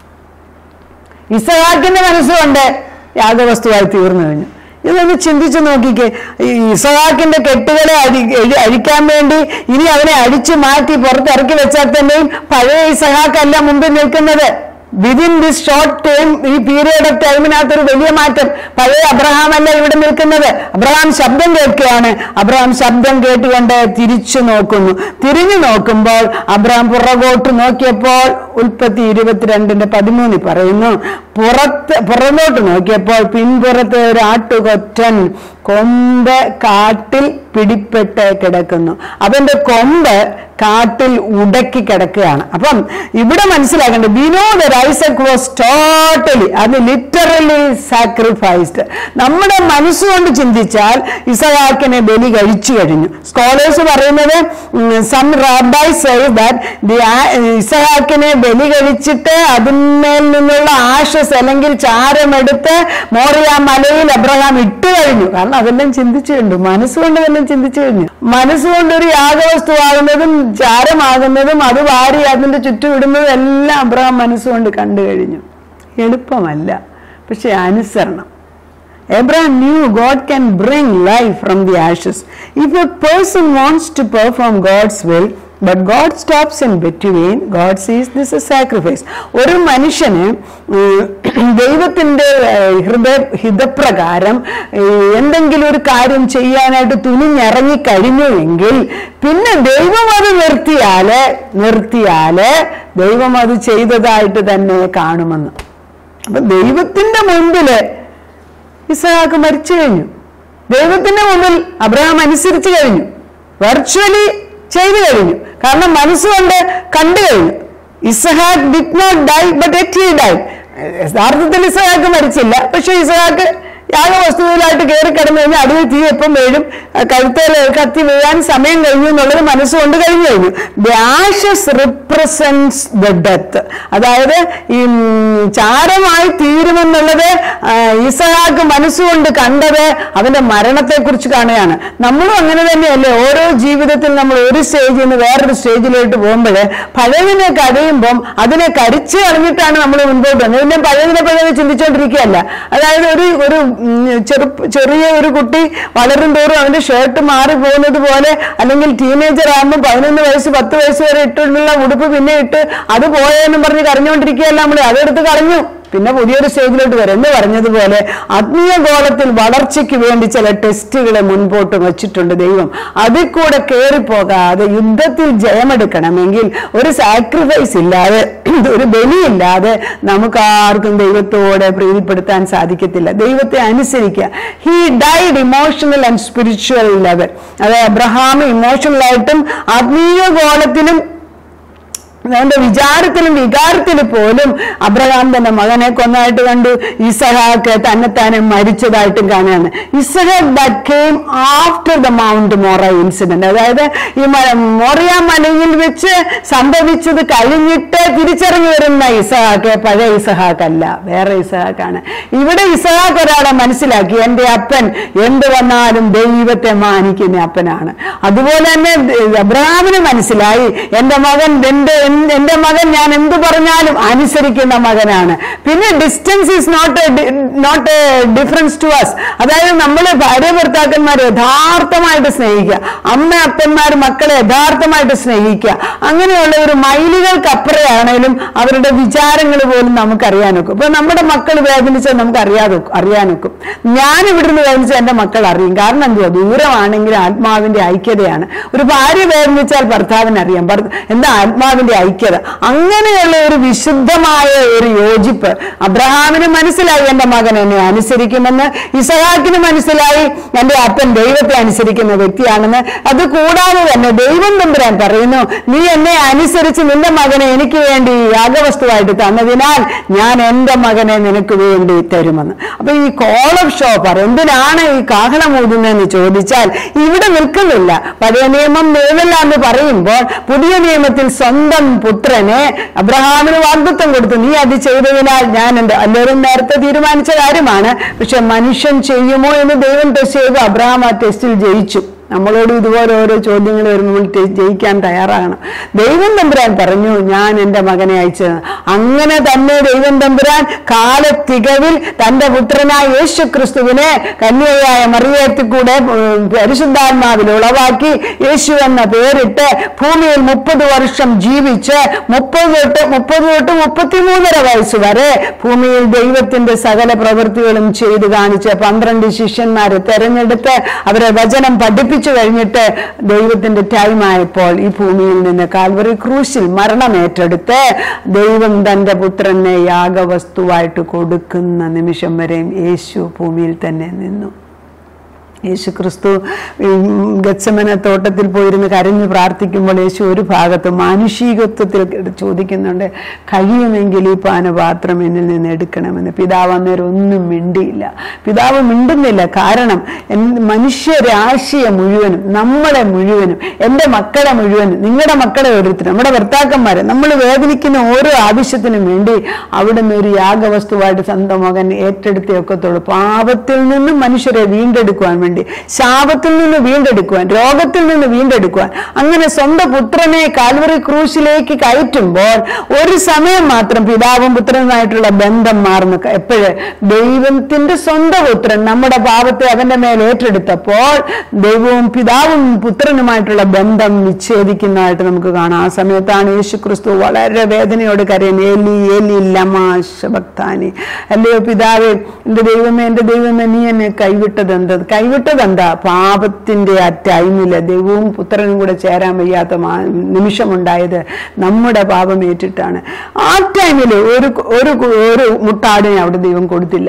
ഇസഹാക്കിന്റെ മനസ്സുകൊണ്ട് യാഗവസ്തുവായി തീർന്നു കഴിഞ്ഞു ഇതൊന്ന് ചിന്തിച്ചു നോക്കിക്കേ ഈ ഇസഹാക്കിന്റെ കെട്ടുകളെ അഴി എഴി- അഴിക്കാൻ വേണ്ടി ഇനി അവനെ അടിച്ചു മാറ്റി പുറത്തിറക്കി വെച്ചാൽ തന്നെയും പഴയ ഇസഹാക്കല്ല മുമ്പിൽ നിൽക്കുന്നത് വിതിൻ ദിസ് ഷോർട്ട് ടൈം ഈ പീരിയഡ് ഓഫ് ടൈമിനകത്ത് ഒരു വലിയ മാറ്റം പഴയ അബ്രഹാം അല്ല ഇവിടെ നിൽക്കുന്നത് അബ്രഹാം ശബ്ദം കേൾക്കുകയാണ് അബ്രഹാം ശബ്ദം കേട്ടുകൊണ്ട് തിരിച്ചു നോക്കുന്നു തിരിഞ്ഞു നോക്കുമ്പോൾ അബ്രഹാം പുറകോട്ട് നോക്കിയപ്പോൾ ഉൽപ്പത്തി ഇരുപത്തിരണ്ടിന്റെ പതിമൂന്നിൽ പറയുന്നു പുറത്ത് പുറകോട്ട് നോക്കിയപ്പോൾ പിൻപുറത്ത് ഒരു ആട്ടുകൊറ്റൻ കൊമ്പ് കാട്ടിൽ പിടിപ്പെട്ട് കിടക്കുന്നു അവന്റെ കൊമ്പ് കാട്ടിൽ ഉടക്കി കിടക്കുകയാണ് അപ്പം ഇവിടെ മനസ്സിലാക്കേണ്ടത് ബിനോ ദ ഐസക് വാസ് ടോട്ടലി അത് ലിറ്ററലി സാക്രിഫൈസ്ഡ് നമ്മുടെ മനസ്സുകൊണ്ട് ചിന്തിച്ചാൽ ഇസഹാക്കിനെ ബലി കഴിച്ചു കഴിഞ്ഞു സ്കോളേഴ്സ് പറയുന്നത് സം റാബൈ സേവ് ദാറ്റ് ഇസഹാക്കിനെ ബലി കഴിച്ചിട്ട് അതിന്മേൽ നിന്നുള്ള ആഷസ് അല്ലെങ്കിൽ ചാരമെടുത്ത് മോറിയ മലയിൽ അബ്രഹാം ഇട്ട് കഴിഞ്ഞു കാരണം അതെല്ലാം ചിന്തിച്ചു കഴിഞ്ഞു മനസ്സുകൊണ്ട് തന്നെ ചിന്തിച്ചു കഴിഞ്ഞു മനസ്സുകൊണ്ട് ഒരു യാഗവസ്തുവാകുന്നതും ചാരമാകുന്നതും അത് വാരി അതിന്റെ ചുറ്റും ഇടുന്നതും എല്ലാം അബ്രഹാം മനസ്സുകൊണ്ട് കണ്ടു കഴിഞ്ഞു എളുപ്പമല്ല പക്ഷെ അനുസരണം Abraham knew God can bring life from the ashes. If a person wants to perform God's will, but God stops in between, God sees this as sacrifice. ഒരു മനുഷ്യന് ഉം, ദൈവത്തിന്റെ ഏഹ്, ഹൃദയ ഹിതപ്രകാരം ഏഹ്, എന്തെങ്കിലും ഒരു കാര്യം ചെയ്യാനായിട്ട് തുനിഞ്ഞിറങ്ങി കഴിഞ്ഞുവെങ്കിൽ പിന്നെ ദൈവം അത് നിർത്തിയാല് നിർത്തിയാല് ദൈവം അത് ചെയ്തതായിട്ട് തന്നെ കാണുമെന്ന് അപ്പൊ ദൈവത്തിന്റെ മുൻപില് ഇസഹാക്ക് മരിച്ചു കഴിഞ്ഞു ദൈവത്തിന്റെ മുമ്പിൽ അബ്രഹാം അനുസരിച്ച് കഴിഞ്ഞു വെർച്വലി ചെയ്തു കഴിഞ്ഞു കാരണം മനസ്സുകൊണ്ട് കണ്ടു കഴിഞ്ഞു ഇസഹാക്ക് did not die but yet he die യഥാർത്ഥത്തിൽ ഇസഹാക്ക് മരിച്ചില്ല പക്ഷെ ഇസഹാക്ക് യാഗവസ്തുവിലായിട്ട് കയറി കിടന്നു കഴിഞ്ഞാൽ അടിയിൽ തീ എപ്പം വീഴും കഴുത്തേൽ കത്തി വീഴാൻ സമയം കഴിഞ്ഞു എന്നുള്ളത് മനസ്സുകൊണ്ട് കഴിഞ്ഞു കഴിഞ്ഞു ആഷസ് റിപ്രസെന്റ്സ് ദ ഡെത്ത് അതായത് ഈ ഉം, ചാരമായി തീരുമെന്നുള്ളത് ആ, ഇസഹാക്ക് മനസ്സുകൊണ്ട് കണ്ടത് അവന്റെ മരണത്തെക്കുറിച്ച് കാണുകയാണ് നമ്മളും അങ്ങനെ തന്നെയല്ലേ ഓരോ ജീവിതത്തിൽ നമ്മൾ ഒരു സ്റ്റേജിൽ നിന്ന് വേറൊരു സ്റ്റേജിലോട്ട് പോകുമ്പോൾ പഴയതിനെ കരയുമ്പം അതിനെ കരിച്ചു കളഞ്ഞിട്ടാണ് നമ്മൾ മുൻപോട്ട് വന്നത് പിന്നെ പഴയതിനെ പഴയത് ചിന്തിച്ചുകൊണ്ടിരിക്കുകയല്ല അതായത് ഒരു ഒരു ഉം, ചെറു ചെറിയ ഒരു കുട്ടി വളരും തോറും അവന്റെ ഷർട്ട് മാറി പോകുന്നത് പോലെ അല്ലെങ്കിൽ ടീനേജർ ആകുമ്പോൾ പതിനൊന്ന് വയസ്സ് പത്ത് വയസ്സ് വരെ ഇട്ടിട്ടുള്ള ഉടുപ്പ് പിന്നെ ഇട്ട് അത് പോയെന്നും പറഞ്ഞ് കരഞ്ഞുകൊണ്ടിരിക്കുകയല്ല നമ്മൾ അതെടുത്ത് കളഞ്ഞു പിന്നെ പുതിയൊരു സ്റ്റേജിലോട്ട് വരും എന്ന് പറഞ്ഞതുപോലെ ആത്മീയ ഗോളത്തിൽ വളർച്ചയ്ക്ക് വേണ്ടി ചില ടെസ്റ്റുകളെ മുൻപോട്ട് വച്ചിട്ടുണ്ട് ദൈവം അതിൽ കൂടെ കയറിപ്പോകാതെ യുദ്ധത്തിൽ ജയമെടുക്കണമെങ്കിൽ ഒരു സാക്രിഫൈസ് ഇല്ലാതെ ഒരു ബലിയില്ലാതെ നമുക്ക് ആർക്കും ദൈവത്തോടെ പ്രീതിപ്പെടുത്താൻ സാധിക്കത്തില്ല ദൈവത്തെ അനുസരിക്കുക he died emotional and spiritual level അതായത് അബ്രഹാം ഇമോഷണലായിട്ടും ആത്മീയ ഗോളത്തിലും അവന്റെ വിചാരത്തിലും വികാരത്തിലും പോലും അബ്രഹാം തന്റെ മകനെ കൊന്നതായിട്ട് കണ്ടു ഇസഹാക്ക് തന്നെത്താനെ മരിച്ചതായിട്ടും കാണുകയാണ് ഇസഹാക്ക് that came after the mount Moriah incident അതായത് ഈ മ- മോറിയ മലയിൽ വെച്ച് സംഭവിച്ചത് കഴിഞ്ഞിട്ട് തിരിച്ചറിഞ്ഞു വരുന്ന ഇസഹാക്ക് പഴയ ഇസഹാക്ക് അല്ല വേറെ ഇസഹാക്കാണ് ഇവിടെ ഇസഹാക്ക് ഒരാളെ മനസ്സിലാക്കി എന്റെ അപ്പൻ എന്ത് വന്നാലും ദൈവത്തെ മാനിക്കുന്ന അപ്പനാണ് അതുപോലെ തന്നെ അബ്രഹാമിന് മനസ്സിലായി എന്റെ മകൻ എന്റെ എന്റെ മകൻ ഞാൻ എന്ത് പറഞ്ഞാലും അനുസരിക്കുന്ന മകനാണ് പിന്നെ distance is not not a difference to us അതായത് നമ്മൾ ഭാര്യ ഭർത്താക്കന്മാരെ യഥാർത്ഥമായിട്ട് സ്നേഹിക്കുക അമ്മ അപ്പന്മാർ മക്കളെ യഥാർത്ഥമായിട്ട് സ്നേഹിക്കുക അങ്ങനെയുള്ള ഒരു മൈലുകൾക്കപ്പുറയാണേലും അവരുടെ വിചാരങ്ങൾ പോലും നമുക്കറിയാനൊക്കും ഇപ്പൊ നമ്മുടെ മക്കൾ വേദനിച്ചാൽ നമുക്ക് അറിയാതെ അറിയാനൊക്കും ഞാൻ ഇവിടുന്ന് വേദനിച്ചാൽ എന്റെ മക്കൾ അറിയും കാരണം എന്തുവാ ദൂരമാണെങ്കിൽ ആത്മാവിന്റെ ഐക്യതയാണ് ഒരു ഭാര്യ വേദനിച്ചാൽ ഭർത്താവിന് അറിയാം ഭർത്ത- എന്താ ആത്മാവിന്റെ ഐക്യത അങ്ങനെയുള്ള ഒരു വിശുദ്ധമായ ഒരു യോജിപ്പ് അബ്രഹാമിന് മനസ്സിലായി എന്റെ മകൻ എന്നെ അനുസരിക്കുമെന്ന് ഇസഹാക്കിന് മനസ്സിലായി എന്റെ അപ്പൻ ദൈവത്തെ അനുസരിക്കുന്ന വ്യക്തിയാണെന്ന് അത് കൂടാതെ തന്നെ ദൈവം തമ്പുരാൻ പറയുന്നു നീ എന്നെ അനുസരിച്ച് നിന്റെ മകനെ എനിക്ക് വേണ്ടി യാഗവസ്തുവായിട്ട് തന്നതിനാൽ ഞാൻ എന്റെ മകനെ നിനക്ക് വേണ്ടി തരുമെന്ന് അപ്പൊ ഈ കോൾ ഓഫ് ഷോപ്പർ എന്തിനാണ് ഈ കാഹളം ഊതുന്നതെന്ന് ചോദിച്ചാൽ ഇവിടെ നിൽക്കുന്നില്ല പഴയ നിയമം നിയമമില്ല എന്ന് പറയുമ്പോൾ പുതിയ നിയമത്തിൽ സ്വന്തം പുത്രനെ അബ്രഹാമിന് വാഗ്ദത്വം കൊടുത്തു നീ അത് ചെയ്തതിനാൽ ഞാൻ എന്റെ എല്ലാവരും നേരത്തെ തീരുമാനിച്ച കാര്യമാണ് പക്ഷെ മനുഷ്യൻ ചെയ്യുമോ എന്ന് ദൈവം ടെസ്റ്റ് ചെയ്തു അബ്രഹാം ആ ടെസ്റ്റിൽ ജയിച്ചു നമ്മളോട് ഇതുപോലെ ഓരോ ചോദ്യങ്ങൾ വരുമ്പോൾ ടെ- ജയിക്കാൻ തയ്യാറാകണം ദൈവം തമ്പുരാൻ പറഞ്ഞു ഞാൻ എൻ്റെ മകനെ അയച്ചത് അങ്ങനെ തന്നെ ദൈവം തമ്പുരാൻ കാലത്തികവിൽ തന്റെ പുത്രനായ യേശു ക്രിസ്തുവിനെ കന്യകയായ മറിയത്തിൽ കൂടെ ഉം, പരിശുദ്ധാത്മാവിൽ ഉളവാക്കി യേശു എന്ന പേരിട്ട് ഭൂമിയിൽ മുപ്പത് വർഷം ജീവിച്ച് മുപ്പത് തൊട്ട് മുപ്പത് തൊട്ട് മുപ്പത്തിമൂന്നര വയസ്സ് വരെ ഭൂമിയിൽ ദൈവത്തിന്റെ സകല പ്രവൃത്തികളും ചെയ്തു കാണിച്ച് പന്ത്രണ്ട് ശിഷ്യന്മാരെ തെരഞ്ഞെടുത്ത് അവരെ വചനം പഠിപ്പിച്ചു കഴിഞ്ഞിട്ട് ദൈവത്തിന്റെ ടൈം ആയപ്പോൾ ഈ ഭൂമിയിൽ നിന്ന് കാൽവറി ക്രൂശിൽ മരണമേറ്റെടുത്ത് ദൈവം തന്റെ പുത്രനെ യാഗവസ്തുവായിട്ട് കൊടുക്കുന്ന നിമിഷം വരെയും യേശു ഭൂമിയിൽ തന്നെ നിന്നു യേശു ക്രിസ്തു ഗച്ചമന തോട്ടത്തിൽ പോയിരുന്ന് കരഞ്ഞ് പ്രാർത്ഥിക്കുമ്പോൾ യേശു ഒരു ഭാഗത്ത് മാനുഷികത്വത്തിൽ ചോദിക്കുന്നുണ്ട് കഴിയുമെങ്കിൽ ഈ പാനപാത്രം എന്നിൽ നിന്ന് എടുക്കണമെന്ന് പിതാവ് അന്നേരം ഒന്നും മിണ്ടിയില്ല പിതാവ് മിണ്ടുന്നില്ല കാരണം എൻ- മനുഷ്യരാശിയെ മുഴുവനും നമ്മളെ മുഴുവനും എൻ്റെ മക്കളെ മുഴുവനും നിങ്ങളുടെ മക്കളെ ഓരോരുത്തരും നമ്മുടെ ഭർത്താക്കന്മാരെ നമ്മൾ വേദനിക്കുന്ന ഓരോ ആവശ്യത്തിനും വേണ്ടി അവിടുന്ന് ഒരു യാഗവസ്തുവായിട്ട് സ്വന്തം മകൻ ഏറ്റെടുത്തേ ഒക്കത്തുള്ളൂ പാപത്തിൽ നിന്നും മനുഷ്യരെ വീണ്ടെടുക്കുവാൻ വേണ്ടി ശാപത്തിൽ നിന്ന് വീണ്ടെടുക്കുവാൻ രോഗത്തിൽ നിന്ന് വീണ്ടെടുക്കുവാൻ അങ്ങനെ സ്വന്തം പുത്രനെ കാൽവറി ക്രൂശിലേക്ക് കയറ്റുമ്പോൾ ഒരു സമയം മാത്രം പിതാവും പുത്രനുമായിട്ടുള്ള ബന്ധം മാറുന്നു എപ്പോഴ് ദൈവത്തിന്റെ സ്വന്തം പുത്രൻ നമ്മുടെ പാപത്തെ അവന്റെ മേൽ ഏറ്റെടുത്തപ്പോൾ ദൈവവും പിതാവും പുത്രനുമായിട്ടുള്ള ബന്ധം വിച്ഛേദിക്കുന്നതായിട്ട് നമുക്ക് കാണാം ആ സമയത്താണ് യേശു ക്രിസ്തു വളരെ വേദനയോട് കരയുന്നത് ഏലി ഏലി ലമാ ശബക്താനി അല്ലയോ പിതാവേ എന്റെ ദൈവമേ എന്റെ ദൈവമേ നീ എന്നെ കൈവിട്ടത് എന്താ കൈവിട്ടത് എന്താ പാപത്തിന്റെ ആ ടൈമില് ദൈവവും പുത്രനും കൂടെ ചേരാൻ വയ്യാത്ത മാ- നിമിഷമുണ്ടായത് നമ്മുടെ പാപം ഏറ്റിട്ടാണ് ആ ടൈമില് ഒരു ഒരു ഒരു മുട്ടാടിനെ അവിടെ ദൈവം കൊടുത്തില്ല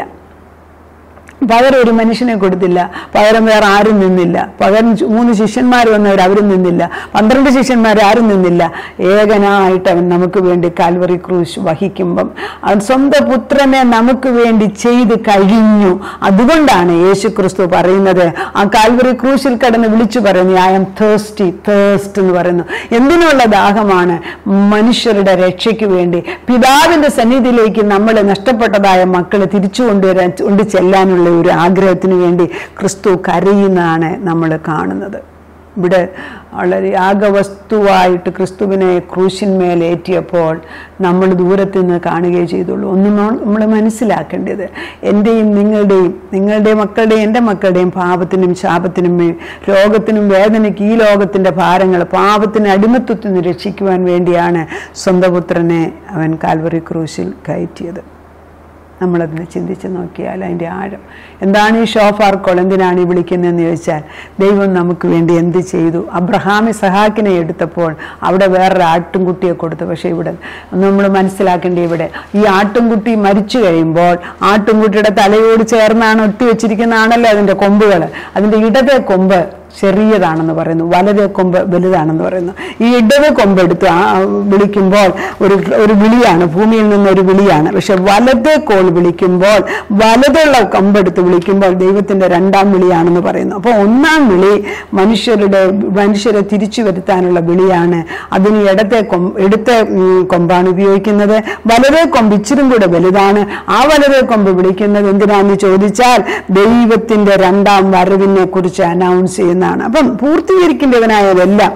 പകരം ഒരു മനുഷ്യനെ കൊടുത്തില്ല പകരം വേറെ ആരും നിന്നില്ല പകരം ചു- മൂന്ന് ശിഷ്യന്മാർ വന്നവർ അവരും നിന്നില്ല പന്ത്രണ്ട് ശിഷ്യന്മാർ ആരും നിന്നില്ല ഏകനായിട്ട് അവൻ നമുക്ക് വേണ്ടി കാൽവറി ക്രൂശ് വഹിക്കുമ്പം അവൻ സ്വന്തം പുത്രനെ നമുക്ക് വേണ്ടി ചെയ്ത് കഴിഞ്ഞു അതുകൊണ്ടാണ് യേശു ക്രിസ്തു പറയുന്നത് ആ കാൽവറി ക്രൂശിൽ കടന്ന് വിളിച്ചു പറയുന്നു ഐ എം തേഴ്സ്റ്റി തേഴ്സ്റ്റ് എന്ന് പറയുന്നു എന്തിനുള്ള ദാഹമാണ് മനുഷ്യരുടെ രക്ഷയ്ക്ക് വേണ്ടി പിതാവിന്റെ സന്നിധിയിലേക്ക് നമ്മൾ നഷ്ടപ്പെട്ടതായ മക്കളെ തിരിച്ചു കൊണ്ടുവരാൻ കൊണ്ട് ചെല്ലാനുള്ള ഒരു ആഗ്രഹത്തിന് വേണ്ടി ക്രിസ്തു കരയുന്നതാണ് നമ്മൾ കാണുന്നത് ഇവിടെ വളരെ യാഗവസ്തുവായിട്ട് ക്രിസ്തുവിനെ ക്രൂശിന്മേൽ ഏറ്റിയപ്പോൾ നമ്മൾ ദൂരത്ത് നിന്ന് കാണുകയേ ചെയ്തുള്ളൂ ഒന്നും നമ്മൾ മനസ്സിലാക്കേണ്ടത് എൻ്റെയും നിങ്ങളുടെയും നിങ്ങളുടെ മക്കളുടെയും എൻ്റെ മക്കളുടെയും പാപത്തിനും ശാപത്തിനും മേ- രോഗത്തിനും വേദനയ്ക്ക് ഈ ലോകത്തിൻ്റെ ഭാരങ്ങൾ പാപത്തിന് അടിമത്വത്തിൽ നിന്ന് രക്ഷിക്കുവാൻ വേണ്ടിയാണ് സ്വന്തം പുത്രനെ അവൻ കാൽവറി ക്രൂശിൽ കയറ്റിയത് നമ്മളതിനെ ചിന്തിച്ച് നോക്കിയാൽ അതിൻ്റെ ആഴം എന്താണ് ഈ ഷോഫാർക്കോൾ എന്തിനാണ് ഈ വിളിക്കുന്നതെന്ന് ചോദിച്ചാൽ ദൈവം നമുക്ക് വേണ്ടി എന്ത് ചെയ്തു അബ്രഹാമി സഹാക്കിനെ എടുത്തപ്പോൾ അവിടെ വേറൊരു ആട്ടുംകുട്ടിയെ കൊടുത്തു പക്ഷേ ഇവിടെ നമ്മൾ മനസ്സിലാക്കേണ്ട ഇവിടെ ഈ ആട്ടുംകുട്ടി മരിച്ചു കഴിയുമ്പോൾ ആട്ടുംകുട്ടിയുടെ തലയോട് ചേർന്നാണ് ഒട്ടി വെച്ചിരിക്കുന്നതാണല്ലോ അതിൻ്റെ കൊമ്പുകൾ അതിൻ്റെ ഇടതെ കൊമ്പ് ചെറിയതാണെന്ന് പറയുന്നു വലതേ കൊമ്പ് വലുതാണെന്ന് പറയുന്നു ഈ ഇടത് കൊമ്പ് എടുത്ത് ആ വിളിക്കുമ്പോൾ ഒരു ഒരു വിളിയാണ് ഭൂമിയിൽ നിന്ന് ഒരു വിളിയാണ് പക്ഷെ വലതേ കോൾ വിളിക്കുമ്പോൾ വലതുള്ള കൊമ്പെടുത്ത് വിളിക്കുമ്പോൾ ദൈവത്തിന്റെ രണ്ടാം വിളിയാണെന്ന് പറയുന്നു അപ്പോൾ ഒന്നാം വിളി മനുഷ്യരുടെ മനുഷ്യരെ തിരിച്ചു വരുത്താനുള്ള വിളിയാണ് അതിന് ഇടത്തെ കൊമ്പ് ഇടത്തെ ഉം, കൊമ്പാണ് ഉപയോഗിക്കുന്നത് വലതേ കൊമ്പ് ഇച്ചിരും കൂടെ വലുതാണ് ആ വലതേ കൊമ്പ് വിളിക്കുന്നത് എന്തിനാന്ന് ചോദിച്ചാൽ ദൈവത്തിന്റെ രണ്ടാം വരവിനെ കുറിച്ച് അനൗൺസ് ചെയ്യുന്നതാണ് അപ്പം പൂർത്തീകരിക്കേണ്ടതിനായതെല്ലാം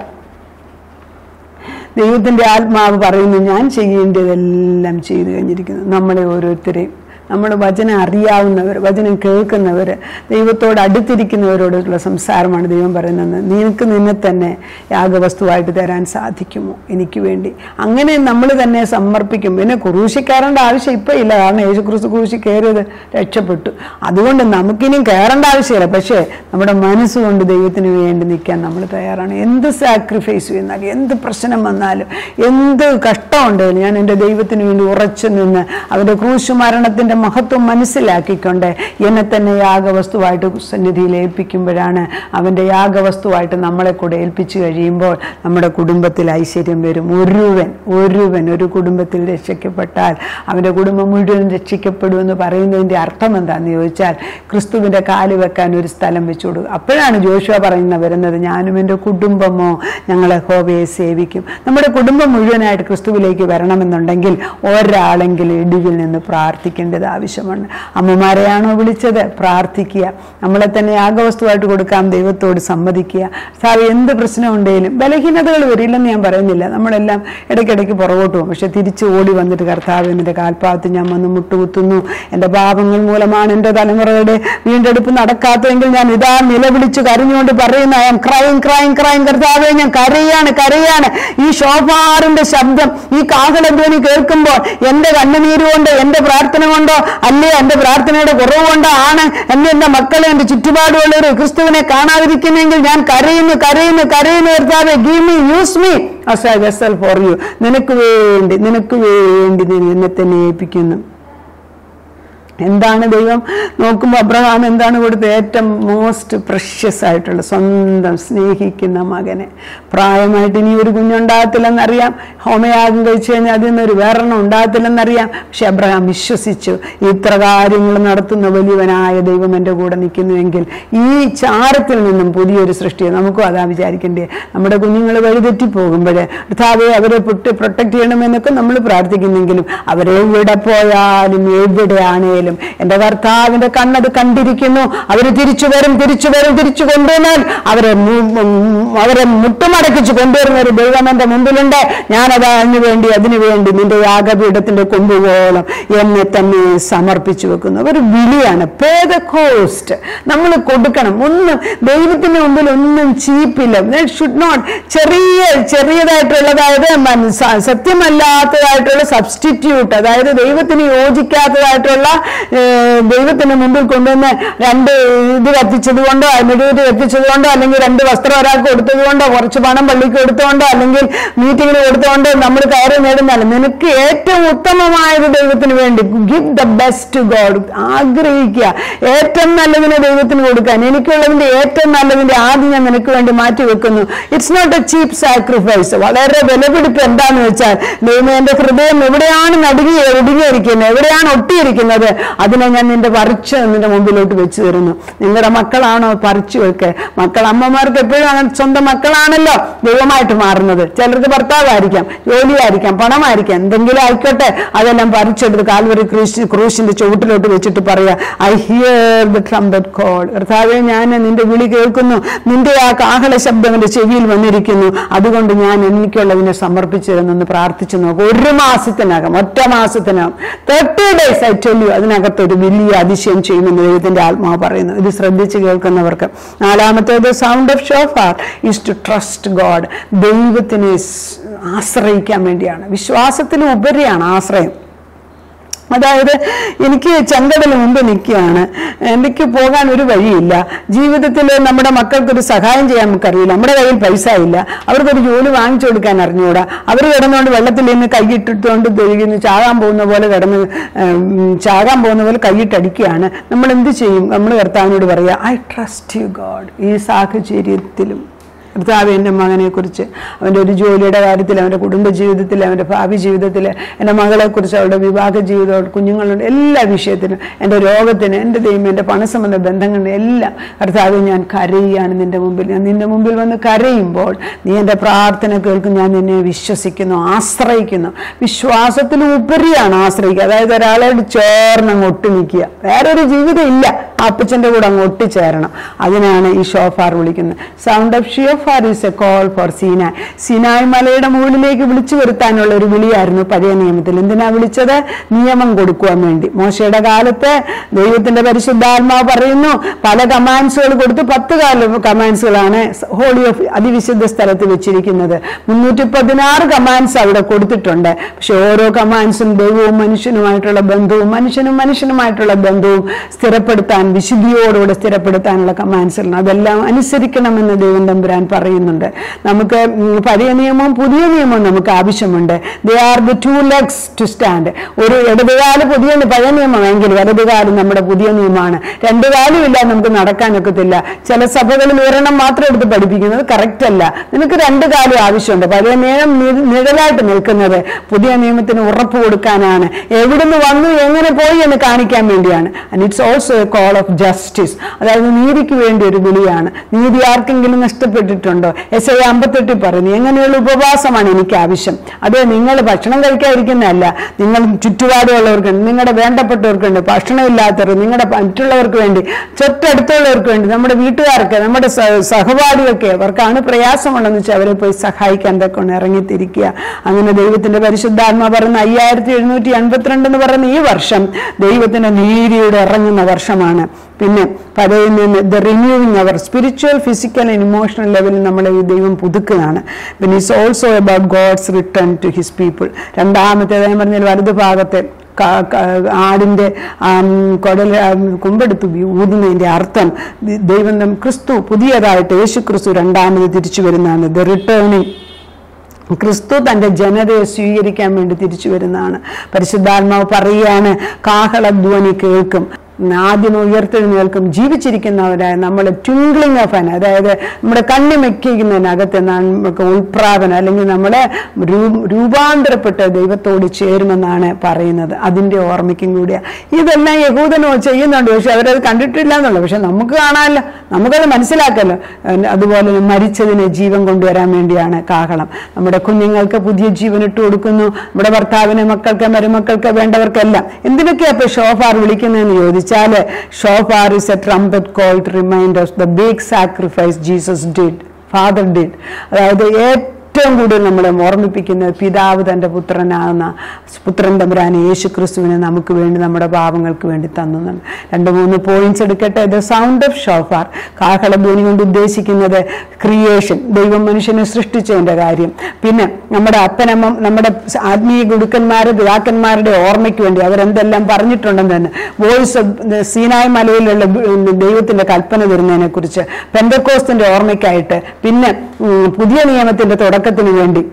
ദൈവത്തിന്റെ ആത്മാവ് പറയുന്നു ഞാൻ ചെയ്യേണ്ടതെല്ലാം ചെയ്തു കഴിഞ്ഞിരിക്കുന്നു നമ്മളെ ഓരോരുത്തരെയും നമ്മൾ വചനം അറിയാവുന്നവർ വചനം കേൾക്കുന്നവർ ദൈവത്തോട് അടുത്തിരിക്കുന്നവരോടുള്ള സംസാരമാണ് ദൈവം പറയുന്നത് നിനക്ക് നിന്നെ തന്നെ യാഗവസ്തുവായിട്ട് തരാൻ സാധിക്കുമോ എനിക്ക് വേണ്ടി അങ്ങനെ നമ്മൾ തന്നെ സമർപ്പിക്കും പിന്നെ ക്രൂശിക്കയറേണ്ട ആവശ്യം ഇപ്പം ഇല്ല കാരണം യേശു ക്രിസ്തു ക്രൂശി കയറിയത് രക്ഷപ്പെട്ടു അതുകൊണ്ട് നമുക്കിനിയും കയറേണ്ട ആവശ്യമില്ല പക്ഷേ നമ്മുടെ മനസ്സുകൊണ്ട് ദൈവത്തിന് വേണ്ടി നിൽക്കാൻ നമ്മൾ തയ്യാറാണ് എന്ത് സാക്രിഫൈസ് ചെയ്യുന്നാലും എന്ത് പ്രശ്നം വന്നാലും എന്ത് കഷ്ടമുണ്ടെങ്കിലും ഞാൻ എൻ്റെ ദൈവത്തിന് വേണ്ടി ഉറച്ചു നിന്ന് അവൻ്റെ ക്രൂശ് മരണത്തിൻ്റെ മഹത്വം മനസ്സിലാക്കിക്കൊണ്ട് എന്നെ തന്നെ യാഗവസ്തുവായിട്ട് സന്നിധിയിൽ ഏൽപ്പിക്കുമ്പോഴാണ് അവൻ്റെ യാഗവസ്തുവായിട്ട് നമ്മളെ കൂടെ ഏൽപ്പിച്ചു കഴിയുമ്പോൾ നമ്മുടെ കുടുംബത്തിൽ ഐശ്വര്യം വരും ഒരുവൻ ഒരുവൻ ഒരു കുടുംബത്തിൽ രക്ഷിക്കപ്പെട്ടാൽ അവൻ്റെ കുടുംബം മുഴുവൻ രക്ഷിക്കപ്പെടുമെന്ന് പറയുന്നതിൻ്റെ അർത്ഥം എന്താണെന്ന് ചോദിച്ചാൽ ക്രിസ്തുവിൻ്റെ കാല് വെക്കാൻ ഒരു സ്ഥലം വെച്ചു കൊടുക്കും അപ്പോഴാണ് ജോഷുവ പറയുന്ന വരുന്നത് ഞാനും എൻ്റെ കുടുംബമോ ഞങ്ങളെ ഹോവയെ സേവിക്കും നമ്മുടെ കുടുംബം മുഴുവനായിട്ട് ക്രിസ്തുവിലേക്ക് വരണമെന്നുണ്ടെങ്കിൽ ഒരാളെങ്കിലും ഇടിവിൽ നിന്ന് പ്രാർത്ഥിക്കേണ്ടത് ആവശ്യമാണ് അമ്മമാരെയാണോ വിളിച്ചത് പ്രാർത്ഥിക്കുക നമ്മളെ തന്നെ യാഗവസ്തുവായിട്ട് കൊടുക്കാം ദൈവത്തോട് സമ്മതിക്കുക സാർ എന്ത് പ്രശ്നമുണ്ടെങ്കിലും ബലഹീനതകൾ വരില്ലെന്ന് ഞാൻ പറയുന്നില്ല നമ്മളെല്ലാം ഇടയ്ക്കിടയ്ക്ക് പുറകോട്ട് പോകും പക്ഷെ തിരിച്ച് ഓടി വന്നിട്ട് കർത്താവ് എൻ്റെ കാൽപ്പാകത്ത് ഞാൻ വന്ന് മുട്ടുകുത്തുന്നു എൻ്റെ പാപങ്ങൾ മൂലമാണ് എൻ്റെ തലമുറയുടെ വീണ്ടെടുപ്പ് നടക്കാത്തതെങ്കിൽ ഞാൻ ഇതാ നിലവിളിച്ച് കരഞ്ഞുകൊണ്ട് പറയുന്ന I am crying crying crying കർത്താവെ ഞാൻ കരയാണ് കരയാണ് ഈ ഷോഫാറിന്റെ ശബ്ദം ഈ കാഹളധ്വനി കേൾക്കുമ്പോൾ എന്റെ കണ്ണുനീര് കൊണ്ട് എന്റെ പ്രാർത്ഥന കൊണ്ടോ അല്ലേ എന്റെ പ്രാർത്ഥനയുടെ കുറവ് കൊണ്ടോ ആണ് എന്നെ എന്റെ മക്കളെ എന്റെ ചുറ്റുപാടുള്ളവർ ക്രിസ്തുവിനെ കാണാതിരിക്കുന്നെങ്കിൽ ഞാൻ കരയുന്നു കരയുന്നു കരയുന്നു കർത്താവെ give me use me as a vessel for you നിനക്ക് വേണ്ടി നിനക്ക് വേണ്ടി ഞാൻ എന്നെ തന്നെ ഏൽപ്പിക്കുന്നു എന്താണ് ദൈവം നോക്കുമ്പോൾ അബ്രഹാം എന്താണ് കൊടുത്തത് ഏറ്റവും മോസ്റ്റ് പ്രഷ്യസ് ആയിട്ടുള്ള സ്വന്തം സ്നേഹിക്കുന്ന മകനെ പ്രായമായിട്ട് ഇനി ഒരു കുഞ്ഞുണ്ടാകത്തില്ലെന്നറിയാം ഹോമയാഗം കഴിച്ചു കഴിഞ്ഞാൽ അതിൽ നിന്നൊരു വേറെണ്ണം ഉണ്ടാകത്തില്ലെന്നറിയാം പക്ഷെ അബ്രഹാം വിശ്വസിച്ചു ഇത്ര കാര്യങ്ങൾ നടത്തുന്ന വലിയവനായ ദൈവം എൻ്റെ കൂടെ നിൽക്കുന്നുവെങ്കിൽ ഈ ചാരത്തിൽ നിന്നും പുതിയൊരു സൃഷ്ടി നമുക്കും അതാ വിചാരിക്കേണ്ടത് നമ്മുടെ കുഞ്ഞുങ്ങൾ വഴിതെറ്റി പോകുമ്പോഴേ കർത്താവെ അവരെ പൊട്ടി പ്രൊട്ടക്ട് ചെയ്യണമെന്നൊക്കെ നമ്മൾ പ്രാർത്ഥിക്കുന്നെങ്കിലും അവരെ എവിടെ പോയാലും എവിടെയാണേലും എൻ്റെ ഭർത്താവിൻ്റെ കണ്ണത് കണ്ടിരിക്കുന്നു അവർ തിരിച്ചു വരും തിരിച്ചു വരും തിരിച്ചു കൊണ്ടുവന്നാൽ അവരെ മു- ഉം, അവരെ മുട്ടുമടക്കിച്ച് കൊണ്ടുവരുന്ന ഒരു ദൈവം എൻ്റെ മുമ്പിലുണ്ട് ഞാനത് അതിനു വേണ്ടി അതിനു വേണ്ടി നിന്റെ യാഗപീഠത്തിന്റെ കൊമ്പുകോളം എന്നെ തന്നെ സമർപ്പിച്ചു വെക്കുന്നു ഒരു വിളിയാണ് പേ ദ കോസ്റ്റ് നമ്മൾ കൊടുക്കണം ഒന്നും ദൈവത്തിന്റെ മുമ്പിൽ ഒന്നും ചീപ്പില്ല ഷുഡ് നോട്ട് ചെറിയ ചെറിയതായിട്ടുള്ള അതായത് മൻ- സ- സത്യമല്ലാത്തതായിട്ടുള്ള സബ്സ്റ്റിറ്റ്യൂട്ട് അതായത് ദൈവത്തിന് യോജിക്കാത്തതായിട്ടുള്ള ഏഹ്, ദൈവത്തിന് മുമ്പിൽ കൊണ്ടുവന്ന് രണ്ട് ഇത് കത്തിച്ചത് കൊണ്ടോ മെഴുകുതിരി കത്തിച്ചത് കൊണ്ടോ അല്ലെങ്കിൽ രണ്ട് വസ്ത്രം ഒരാൾക്ക് കൊടുത്തത് കൊണ്ടോ കുറച്ച് പണം പള്ളിക്ക് കൊടുത്തുകൊണ്ടോ അല്ലെങ്കിൽ മീറ്റിങ്ങിന് കൊടുത്തുകൊണ്ടോ നമ്മൾ കയറി നേടുന്നതല്ല നിനക്ക് ഏറ്റവും ഉത്തമമായത് ദൈവത്തിന് വേണ്ടി ഗിവ് ദ ബെസ്റ്റ് ഗോഡ് ആഗ്രഹിക്കുക ഏറ്റവും നല്ലതിനെ ദൈവത്തിന് കൊടുക്കാൻ എനിക്കുള്ളതിന്റെ ഏറ്റവും നല്ലതിന്റെ ആദ്യം ഞാൻ നിനക്ക് വേണ്ടി മാറ്റി വെക്കുന്നു it's not a cheap sacrifice വളരെ വിലപിടിപ്പ് എന്താന്ന് വെച്ചാൽ ദൈവം എന്റെ ഹൃദയം എവിടെയാണ് നടുങ്ങി ഒടുങ്ങിയിരിക്കുന്നത് എവിടെയാണ് ഒട്ടിയിരിക്കുന്നത് അതിനെ ഞാൻ നിന്റെ പറിച്ച് നിന്റെ മുമ്പിലോട്ട് വെച്ച് തരുന്നു നിങ്ങളുടെ മക്കളാണോ പറിച്ചു വെക്ക് മക്കൾ അമ്മമാർക്ക് എപ്പോഴും അങ്ങനെ സ്വന്തം മക്കളാണല്ലോ ദൈവമായിട്ട് മാറുന്നത് ചിലർക്ക് ഭർത്താവായിരിക്കാം ജോലിയായിരിക്കാം പണമായിരിക്കാം എന്തെങ്കിലും ആയിക്കോട്ടെ അതെല്ലാം പറിച്ചെടുത്ത് കാൽവരി ക്രൂശ് ക്രൂശിന്റെ ചുവട്ടിലോട്ട് വെച്ചിട്ട് പറയാ I hear the trumpet call കർത്താവെ ഞാൻ നിന്റെ വിളി കേൾക്കുന്നു നിന്റെ ആ കാഹള ശബ്ദം എന്റെ ചെവിയിൽ വന്നിരിക്കുന്നു അതുകൊണ്ട് ഞാൻ എനിക്കുള്ളതിനെ സമർപ്പിച്ചിരുന്നെന്ന് പ്രാർത്ഥിച്ചു നോക്കും ഒരു മാസത്തിനകം ഒറ്റ മാസത്തിനകം thirty days I tell you അതിനകത്ത് ഒരു വലിയ അതിശയം ചെയ്യുമെന്ന് ദൈവത്തിന്റെ ആത്മാവ് പറയുന്നു ഇത് ശ്രദ്ധിച്ച് കേൾക്കുന്നവർക്ക് നാലാമത്തേത് sound of shofar is to trust God ദൈവത്തിനെ സ് ആശ്രയിക്കാൻ വേണ്ടിയാണ് വിശ്വാസത്തിന് ഉപരിയാണ് ആശ്രയം അതായത് എനിക്ക് ചെങ്കടൽ മുമ്പ് നിൽക്കുകയാണ് എനിക്ക് പോകാൻ ഒരു വഴിയില്ല ജീവിതത്തിൽ നമ്മുടെ മക്കൾക്കൊരു സഹായം ചെയ്യാൻ നമുക്കറിയില്ല നമ്മുടെ കയ്യിൽ പൈസ ഇല്ല അവർക്കൊരു ജോലി വാങ്ങിച്ചു കൊടുക്കാൻ അറിഞ്ഞുകൂടാ അവർ കിടന്നുകൊണ്ട് വെള്ളത്തിൽ നിന്ന് കൈയിട്ടിട്ടുകൊണ്ട് തിരികുന്നു ചാകാൻ പോകുന്ന പോലെ കിടന്ന് ഉം, ചാകാൻ പോകുന്ന പോലെ കൈയിട്ടടിക്കുകയാണ് നമ്മൾ എന്ത് ചെയ്യും നമ്മൾ കർത്താവിനോട് പറയുക ഐ ട്രസ്റ്റ് യു ഗോഡ് ഈ സാഹചര്യത്തിലും കർത്താവ് എൻ്റെ മകനെ കുറിച്ച് അവൻ്റെ ഒരു ജോലിയുടെ കാര്യത്തിൽ അവൻ്റെ കുടുംബ ജീവിതത്തിൽ അവൻ്റെ ഭാവി ജീവിതത്തിൽ എൻ്റെ മകളെക്കുറിച്ച് അവളുടെ വിവാഹ ജീവിതം കുഞ്ഞുങ്ങളുടെ എല്ലാ വിഷയത്തിനും എൻ്റെ രോഗത്തിന് എൻ്റെ ദൈവം എൻ്റെ പണസംബന്ധ ബന്ധങ്ങളുടെ എല്ലാം കർത്താവ് ഞാൻ കരയുകയാണ് നിൻ്റെ മുമ്പിൽ ഞാൻ നിൻ്റെ മുമ്പിൽ വന്ന് കരയുമ്പോൾ നീ എൻ്റെ പ്രാർത്ഥന കേൾക്കും ഞാൻ നിന്നെ വിശ്വസിക്കുന്നു ആശ്രയിക്കുന്നു വിശ്വാസത്തിന് ഉപരിയാണ് ആശ്രയിക്കുക അതായത് ഒരാളോട് ചേർന്ന് അങ്ങ് ഒട്ടി നിൽക്കുക വേറൊരു ജീവിതം ഇല്ല ആ അപ്പച്ചന്റെ കൂടെ അങ്ങ് ഒട്ടിച്ചേരണം അതിനാണ് ഈ ഷോഫാർ വിളിക്കുന്നത് sound of shofar is a call for Sinai Sinai മലയുടെ മുകളിലേക്ക് വിളിച്ചു വരുത്താനുള്ള ഒരു വിളിയായിരുന്നു പഴയ നിയമത്തിൽ എന്തിനാ വിളിച്ചത് നിയമം കൊടുക്കുവാൻ വേണ്ടി മോശയുടെ കാലത്ത് ദൈവത്തിന്റെ പരിശുദ്ധാത്മാവ് പറയുന്നു പല കമാൻഡ്സുകൾ കൊടുത്ത് പത്ത് കാല കമാൻഡ്സുകളാണ് ഹോളി ഓഫ് അതിവിശുദ്ധ സ്ഥലത്ത് വെച്ചിരിക്കുന്നത് മുന്നൂറ്റി പതിനാറ് കമാൻഡ്സ് അവിടെ കൊടുത്തിട്ടുണ്ട് പക്ഷെ ഓരോ കമാൻഡ്സും ദൈവവും മനുഷ്യനുമായിട്ടുള്ള ബന്ധവും മനുഷ്യനും മനുഷ്യനുമായിട്ടുള്ള ബന്ധവും സ്ഥിരപ്പെടുത്താൻ വിശുദ്ധിയോടുകൂടെ സ്ഥിരപ്പെടുത്താനുള്ള കമാൻഡ്സുകളാണ് അതെല്ലാം അനുസരിക്കണമെന്ന് ദൈവം തമ്പുരാൻ പറയുന്നുണ്ട് നമുക്ക് ഉം, പഴയ നിയമവും പുതിയ നിയമവും നമുക്ക് ആവശ്യമുണ്ട് they are the two legs to stand ഒരു ഇടതുകാല് പുതിയ പഴയ നിയമമെങ്കിൽ വലതുകാലം നമ്മുടെ പുതിയ നിയമമാണ് രണ്ടു കാലും ഇല്ല നമുക്ക് നടക്കാനൊക്കത്തില്ല ചില സഭകളിൽ ഒരെണ്ണം മാത്രം എടുത്ത് പഠിപ്പിക്കുന്നത് കറക്റ്റ് അല്ല നിനക്ക് രണ്ട് കാലും ആവശ്യമുണ്ട് പഴയ നിയമം നി- നിഴലായിട്ട് നിൽക്കുന്നത് പുതിയ നിയമത്തിന് ഉറപ്പ് കൊടുക്കാനാണ് എവിടുന്ന് വന്നു എങ്ങനെ പോയി എന്ന് കാണിക്കാൻ വേണ്ടിയാണ് and it's also a call of justice അതായത് നീതിക്ക് വേണ്ടി ഒരു വിളിയാണ് നീതി ആർക്കെങ്കിലും നഷ്ടപ്പെട്ടിട്ടുണ്ടോ എസ് ഐ അമ്പത്തെട്ടിൽ പറയുന്നു എങ്ങനെയുള്ള ഉപവാസമാണ് എനിക്ക് ആവശ്യം അത് നിങ്ങൾ ഭക്ഷണം കഴിക്കാതിരിക്കുന്നതല്ല നിങ്ങൾ ചുറ്റുപാടുള്ളവർക്കുണ്ട് നിങ്ങളുടെ വേണ്ടപ്പെട്ടവർക്കുണ്ട് ഭക്ഷണമില്ലാത്തവർ നിങ്ങളുടെ മറ്റുള്ളവർക്ക് വേണ്ടി തൊട്ടടുത്തുള്ളവർക്ക് വേണ്ടി നമ്മുടെ വീട്ടുകാർക്ക് നമ്മുടെ സ- സഹപാഠികൾക്ക് അവർക്കാണ് പ്രയാസമുള്ളതെന്ന് വെച്ചാൽ അവരെ പോയി സഹായിക്കാൻ തക്കൊണ്ട് ഇറങ്ങിത്തിരിക്കുക അങ്ങനെ ദൈവത്തിന്റെ പരിശുദ്ധാത്മ പറയുന്ന അയ്യായിരത്തി എഴുന്നൂറ്റി എൺപത്തിരണ്ട് എന്ന് പറയുന്ന ഈ വർഷം ദൈവത്തിന്റെ നീതിയുടെ ഇറങ്ങുന്ന വർഷമാണ് പിന്നെ പഴയ the renewing our spiritual physical and emotional ലെവലിൽ നമ്മളെ ഈ ദൈവം പുതുക്കുന്നതാണ് പിന്നെ it's also about God's return to his people രണ്ടാമത്തേത് ഞാൻ പറഞ്ഞാൽ വലതു ഭാഗത്തെ ക- ക- ആടിന്റെ ആം, കുടൽ ആം, കുമ്പെടുത്ത് വി- ഊതുന്നതിന്റെ അർത്ഥം ദി- ദൈവം നം- ക്രിസ്തു പുതിയതായിട്ട് യേശു ക്രിസ്തു രണ്ടാമത് തിരിച്ചു വരുന്നതാണ് ദ റിട്ടേണിങ് ക്രിസ്തു തന്റെ ജനതയെ സ്വീകരിക്കാൻ വേണ്ടി തിരിച്ചു വരുന്നതാണ് പരിശുദ്ധാത്മാവ് പറയുകയാണ് കാഹളധ്വനി കേൾക്കും ആദ്യം ഉയർത്തെഴുന്നേൽക്കും ജീവിച്ചിരിക്കുന്നവരായ നമ്മൾ ട്വിങ്ക്ലിംഗ് ഓഫ് അൻ അതായത് നമ്മുടെ കണ്ണി മെക്കിക്കുന്നതിനകത്ത് നമുക്ക് ഉൾപ്രാപന അല്ലെങ്കിൽ നമ്മളെ രൂ- രൂപാന്തരപ്പെട്ട് ദൈവത്തോട് ചേരുമെന്നാണ് പറയുന്നത് അതിന്റെ ഓർമ്മയ്ക്കും കൂടിയാ ഇതെല്ലാം യഹൂദനോ ചെയ്യുന്നുണ്ട് പക്ഷെ അവരത് കണ്ടിട്ടില്ല എന്നുള്ളത് പക്ഷെ നമുക്ക് കാണാമല്ലോ നമുക്കത് മനസ്സിലാക്കല്ലോ ഏഹ് അതുപോലെ തന്നെ മരിച്ചതിന് ജീവൻ കൊണ്ടുവരാൻ വേണ്ടിയാണ് കാഹളം നമ്മുടെ കുഞ്ഞുങ്ങൾക്ക് പുതിയ ജീവൻ ഇട്ട് കൊടുക്കുന്നു നമ്മുടെ ഭർത്താവിന് മക്കൾക്ക് മരുമക്കൾക്ക് വേണ്ടവർക്കെല്ലാം എന്തിനൊക്കെയാ ഇപ്പൊ ഷോഫാർ വിളിക്കുന്നതെന്ന് ചോദിച്ചാല് shofar is a trumpet call to remind of the big sacrifice Jesus did father did അതായത് ഏറ്റവും കൂടുതൽ നമ്മളെ ഓർമ്മിപ്പിക്കുന്നത് പിതാവ് തന്റെ പുത്രനാകുന്ന പുത്രൻ തമ്പുരാൻ യേശു ക്രിസ്തുവിനെ നമുക്ക് വേണ്ടി നമ്മുടെ പാപങ്ങൾക്ക് വേണ്ടി തന്നു രണ്ട് മൂന്ന് പോയിന്റ്സ് എടുക്കട്ടെ ദ സൗണ്ട് ഓഫ് ഷോഫാർ കാഹളധ്വനി കൊണ്ട് ഉദ്ദേശിക്കുന്നത് ക്രിയേഷൻ ദൈവം മനുഷ്യനെ സൃഷ്ടിച്ചതിന്റെ കാര്യം പിന്നെ നമ്മുടെ അപ്പനമ്മ നമ്മുടെ ആത്മീയ ഗുരുക്കന്മാര് പിതാക്കന്മാരുടെ ഓർമ്മയ്ക്ക് വേണ്ടി അവരെന്തെല്ലാം പറഞ്ഞിട്ടുണ്ടെന്ന് തന്നെ വോയിസ് ഓഫ് സീനായ് മലയിലുള്ള ബ- ദൈവത്തിന്റെ കൽപ്പന വരുന്നതിനെ കുറിച്ച് പെന്തക്കോസ്തിന്റെ ഓർമ്മയ്ക്കായിട്ട് പിന്നെ ഉം, പുതിയ നിയമത്തിന്റെ തുടക്കത്തിന് വേണ്ടി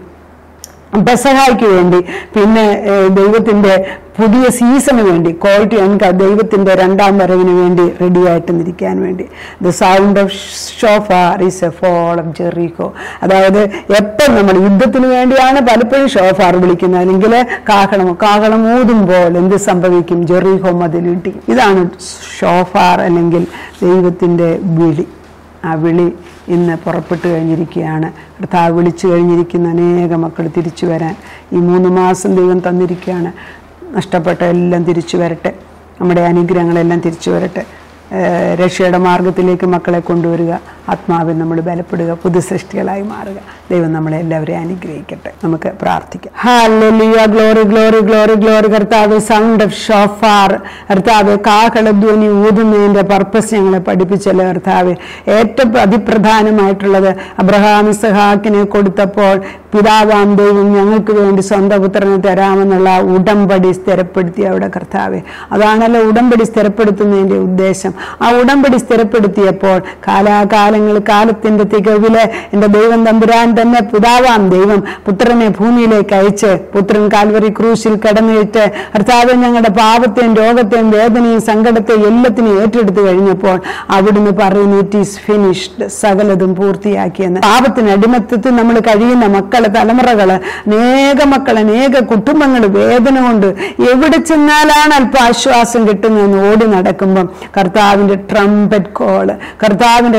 പെസഹായ്ക്ക് വേണ്ടി പിന്നെ ഏഹ്, ദൈവത്തിന്റെ പുതിയ സീസണ് വേണ്ടി ക്വാളിറ്റി എനിക്ക് ദൈവത്തിന്റെ രണ്ടാം വരവിന് വേണ്ടി റെഡി ആയിട്ട് നിൽക്കാൻ വേണ്ടി the sound of shofar is a fall of Jericho അതായത് എപ്പം നമ്മൾ യുദ്ധത്തിന് വേണ്ടിയാണ് പലപ്പോഴും ഷോഫാർ വിളിക്കുന്നത് അല്ലെങ്കിൽ കാഹളം കാഹളം ഊതുമ്പോൾ എന്ത് സംഭവിക്കും ജെറീഹോ മതിലിട്ടി ഇതാണ് ഷോഫാർ അല്ലെങ്കിൽ ദൈവത്തിന്റെ വിളി ആ വിളി ഇന്ന് പുറപ്പെട്ടു കഴിഞ്ഞിരിക്കുകയാണ് കർത്താവ് വിളിച്ചു കഴിഞ്ഞിരിക്കുന്ന അനേക മക്കൾ തിരിച്ചു വരാൻ ഈ മൂന്ന് മാസം ദൈവം തന്നിരിക്കുകയാണ് നഷ്ടപ്പെട്ട എല്ലാം തിരിച്ചു വരട്ടെ നമ്മുടെ അനുഗ്രഹങ്ങളെല്ലാം തിരിച്ചു വരട്ടെ ഏഹ് രക്ഷയുടെ മാർഗത്തിലേക്ക് മക്കളെ കൊണ്ടുവരിക ആത്മാവിൽ നമ്മൾ ബലപ്പെടുക പുതു സൃഷ്ടികളായി മാറുക ദൈവം നമ്മളെ എല്ലാവരെയും അനുഗ്രഹിക്കട്ടെ നമുക്ക് പ്രാർത്ഥിക്കാം hallelujah glory glory glory glory കർത്താവ് സൗണ്ട് ഓഫ് ഷോഫാർ കർത്താവ് കാഹളധ്വനി ഊതുന്നതിന്റെ പർപ്പസ് ഞങ്ങളെ പഠിപ്പിച്ചല്ലോ കർത്താവ് ഏറ്റവും അതിപ്രധാനമായിട്ടുള്ളത് അബ്രഹാം ഇസഹാക്കിനെ കൊടുത്തപ്പോൾ പിതാവാം ദൈവം ഞങ്ങൾക്ക് വേണ്ടി സ്വന്തം പുത്രനെ തരാമെന്നുള്ള ഉടമ്പടി സ്ഥിരപ്പെടുത്തി അവിടെ കർത്താവ് അതാണല്ലോ ഉടമ്പടി സ്ഥിരപ്പെടുത്തുന്നതിന്റെ ഉദ്ദേശം ആ ഉടമ്പടി സ്ഥിരപ്പെടുത്തിയപ്പോൾ കാലാകാലങ്ങൾ കാലത്തിന്റെ തികവില് എന്റെ ദൈവം തമ്പുരാൻ തന്നെ പിതാവാം ദൈവം പുത്രനെ ഭൂമിയിലേക്ക് അയച്ച് പുത്രൻ കാൽവറി ക്രൂശിൽ കടന്നിട്ട് കർത്താവ് ഞങ്ങളുടെ പാപത്തെയും രോഗത്തെയും വേദനയും സങ്കടത്തെയും എല്ലാത്തിനെയും ഏറ്റെടുത്ത് കഴിഞ്ഞപ്പോൾ അവിടുന്ന് പറയുന്നു ഇറ്റ് ഈസ് ഫിനിഷ്ഡ് സകലതും പൂർത്തിയാക്കിയെന്ന് പാപത്തിന് അടിമത്തത്തിൽ നമ്മൾ കഴിയുന്ന മക്കള് തലമുറകള് അനേക മക്കൾ അനേക കുടുംബങ്ങൾ വേദന കൊണ്ട് എവിടെ ചെന്നാലാണ് അല്പം ആശ്വാസം കിട്ടുന്നതെന്ന് ഓടി നടക്കുമ്പം കർത്താവിന്റെ ട്രംപറ്റ് കോള് കർത്താവിന്റെ കാഹള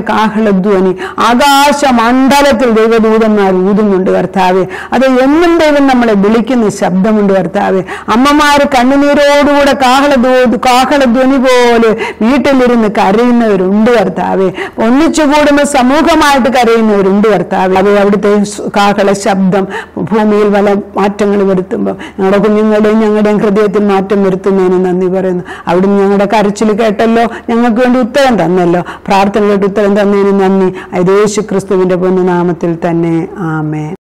കാഹളധ്വനി ആകാശ മണ്ഡലത്തിൽ ദൈവദൂതന്മാർ ഊതുന്നുണ്ട് കർത്താവെ അത് എന്നും ദൈവം നമ്മളെ വിളിക്കുന്ന ശബ്ദമുണ്ട് കർത്താവെ അമ്മമാര് കണ്ണുനീരോടുകൂടെ കാഹള കാഹളധ്വനി പോലെ വീട്ടിലിരുന്ന് കരയുന്നവരുണ്ട് കർത്താവെ ഒന്നിച്ചു കൂടുമ്പോൾ സമൂഹമായിട്ട് കരയുന്നവരുണ്ട് കർത്താവെ അത് അവിടുത്തെ കാഹള ശബ്ദം ഭൂമിയിൽ പല മാറ്റങ്ങൾ വരുത്തുമ്പോൾ ഞങ്ങളുടെ കുഞ്ഞുങ്ങളുടെയും ഞങ്ങളുടെയും ഹൃദയത്തിൽ മാറ്റം വരുത്തുന്നതിന് നന്ദി പറയുന്നു അവിടുന്ന് ഞങ്ങളുടെ കരച്ചിൽ കേട്ടല്ലോ ഞങ്ങൾക്ക് വേണ്ടി ഉത്തരം തന്നല്ലോ പ്രാർത്ഥന കേട്ട് ഉത്തരം തന്നതിന് നന്ദി അത് യേശു ക്രിസ്തുവിന്റെ പൊന്നു നാമത്തിൽ തന്നെ ആമേ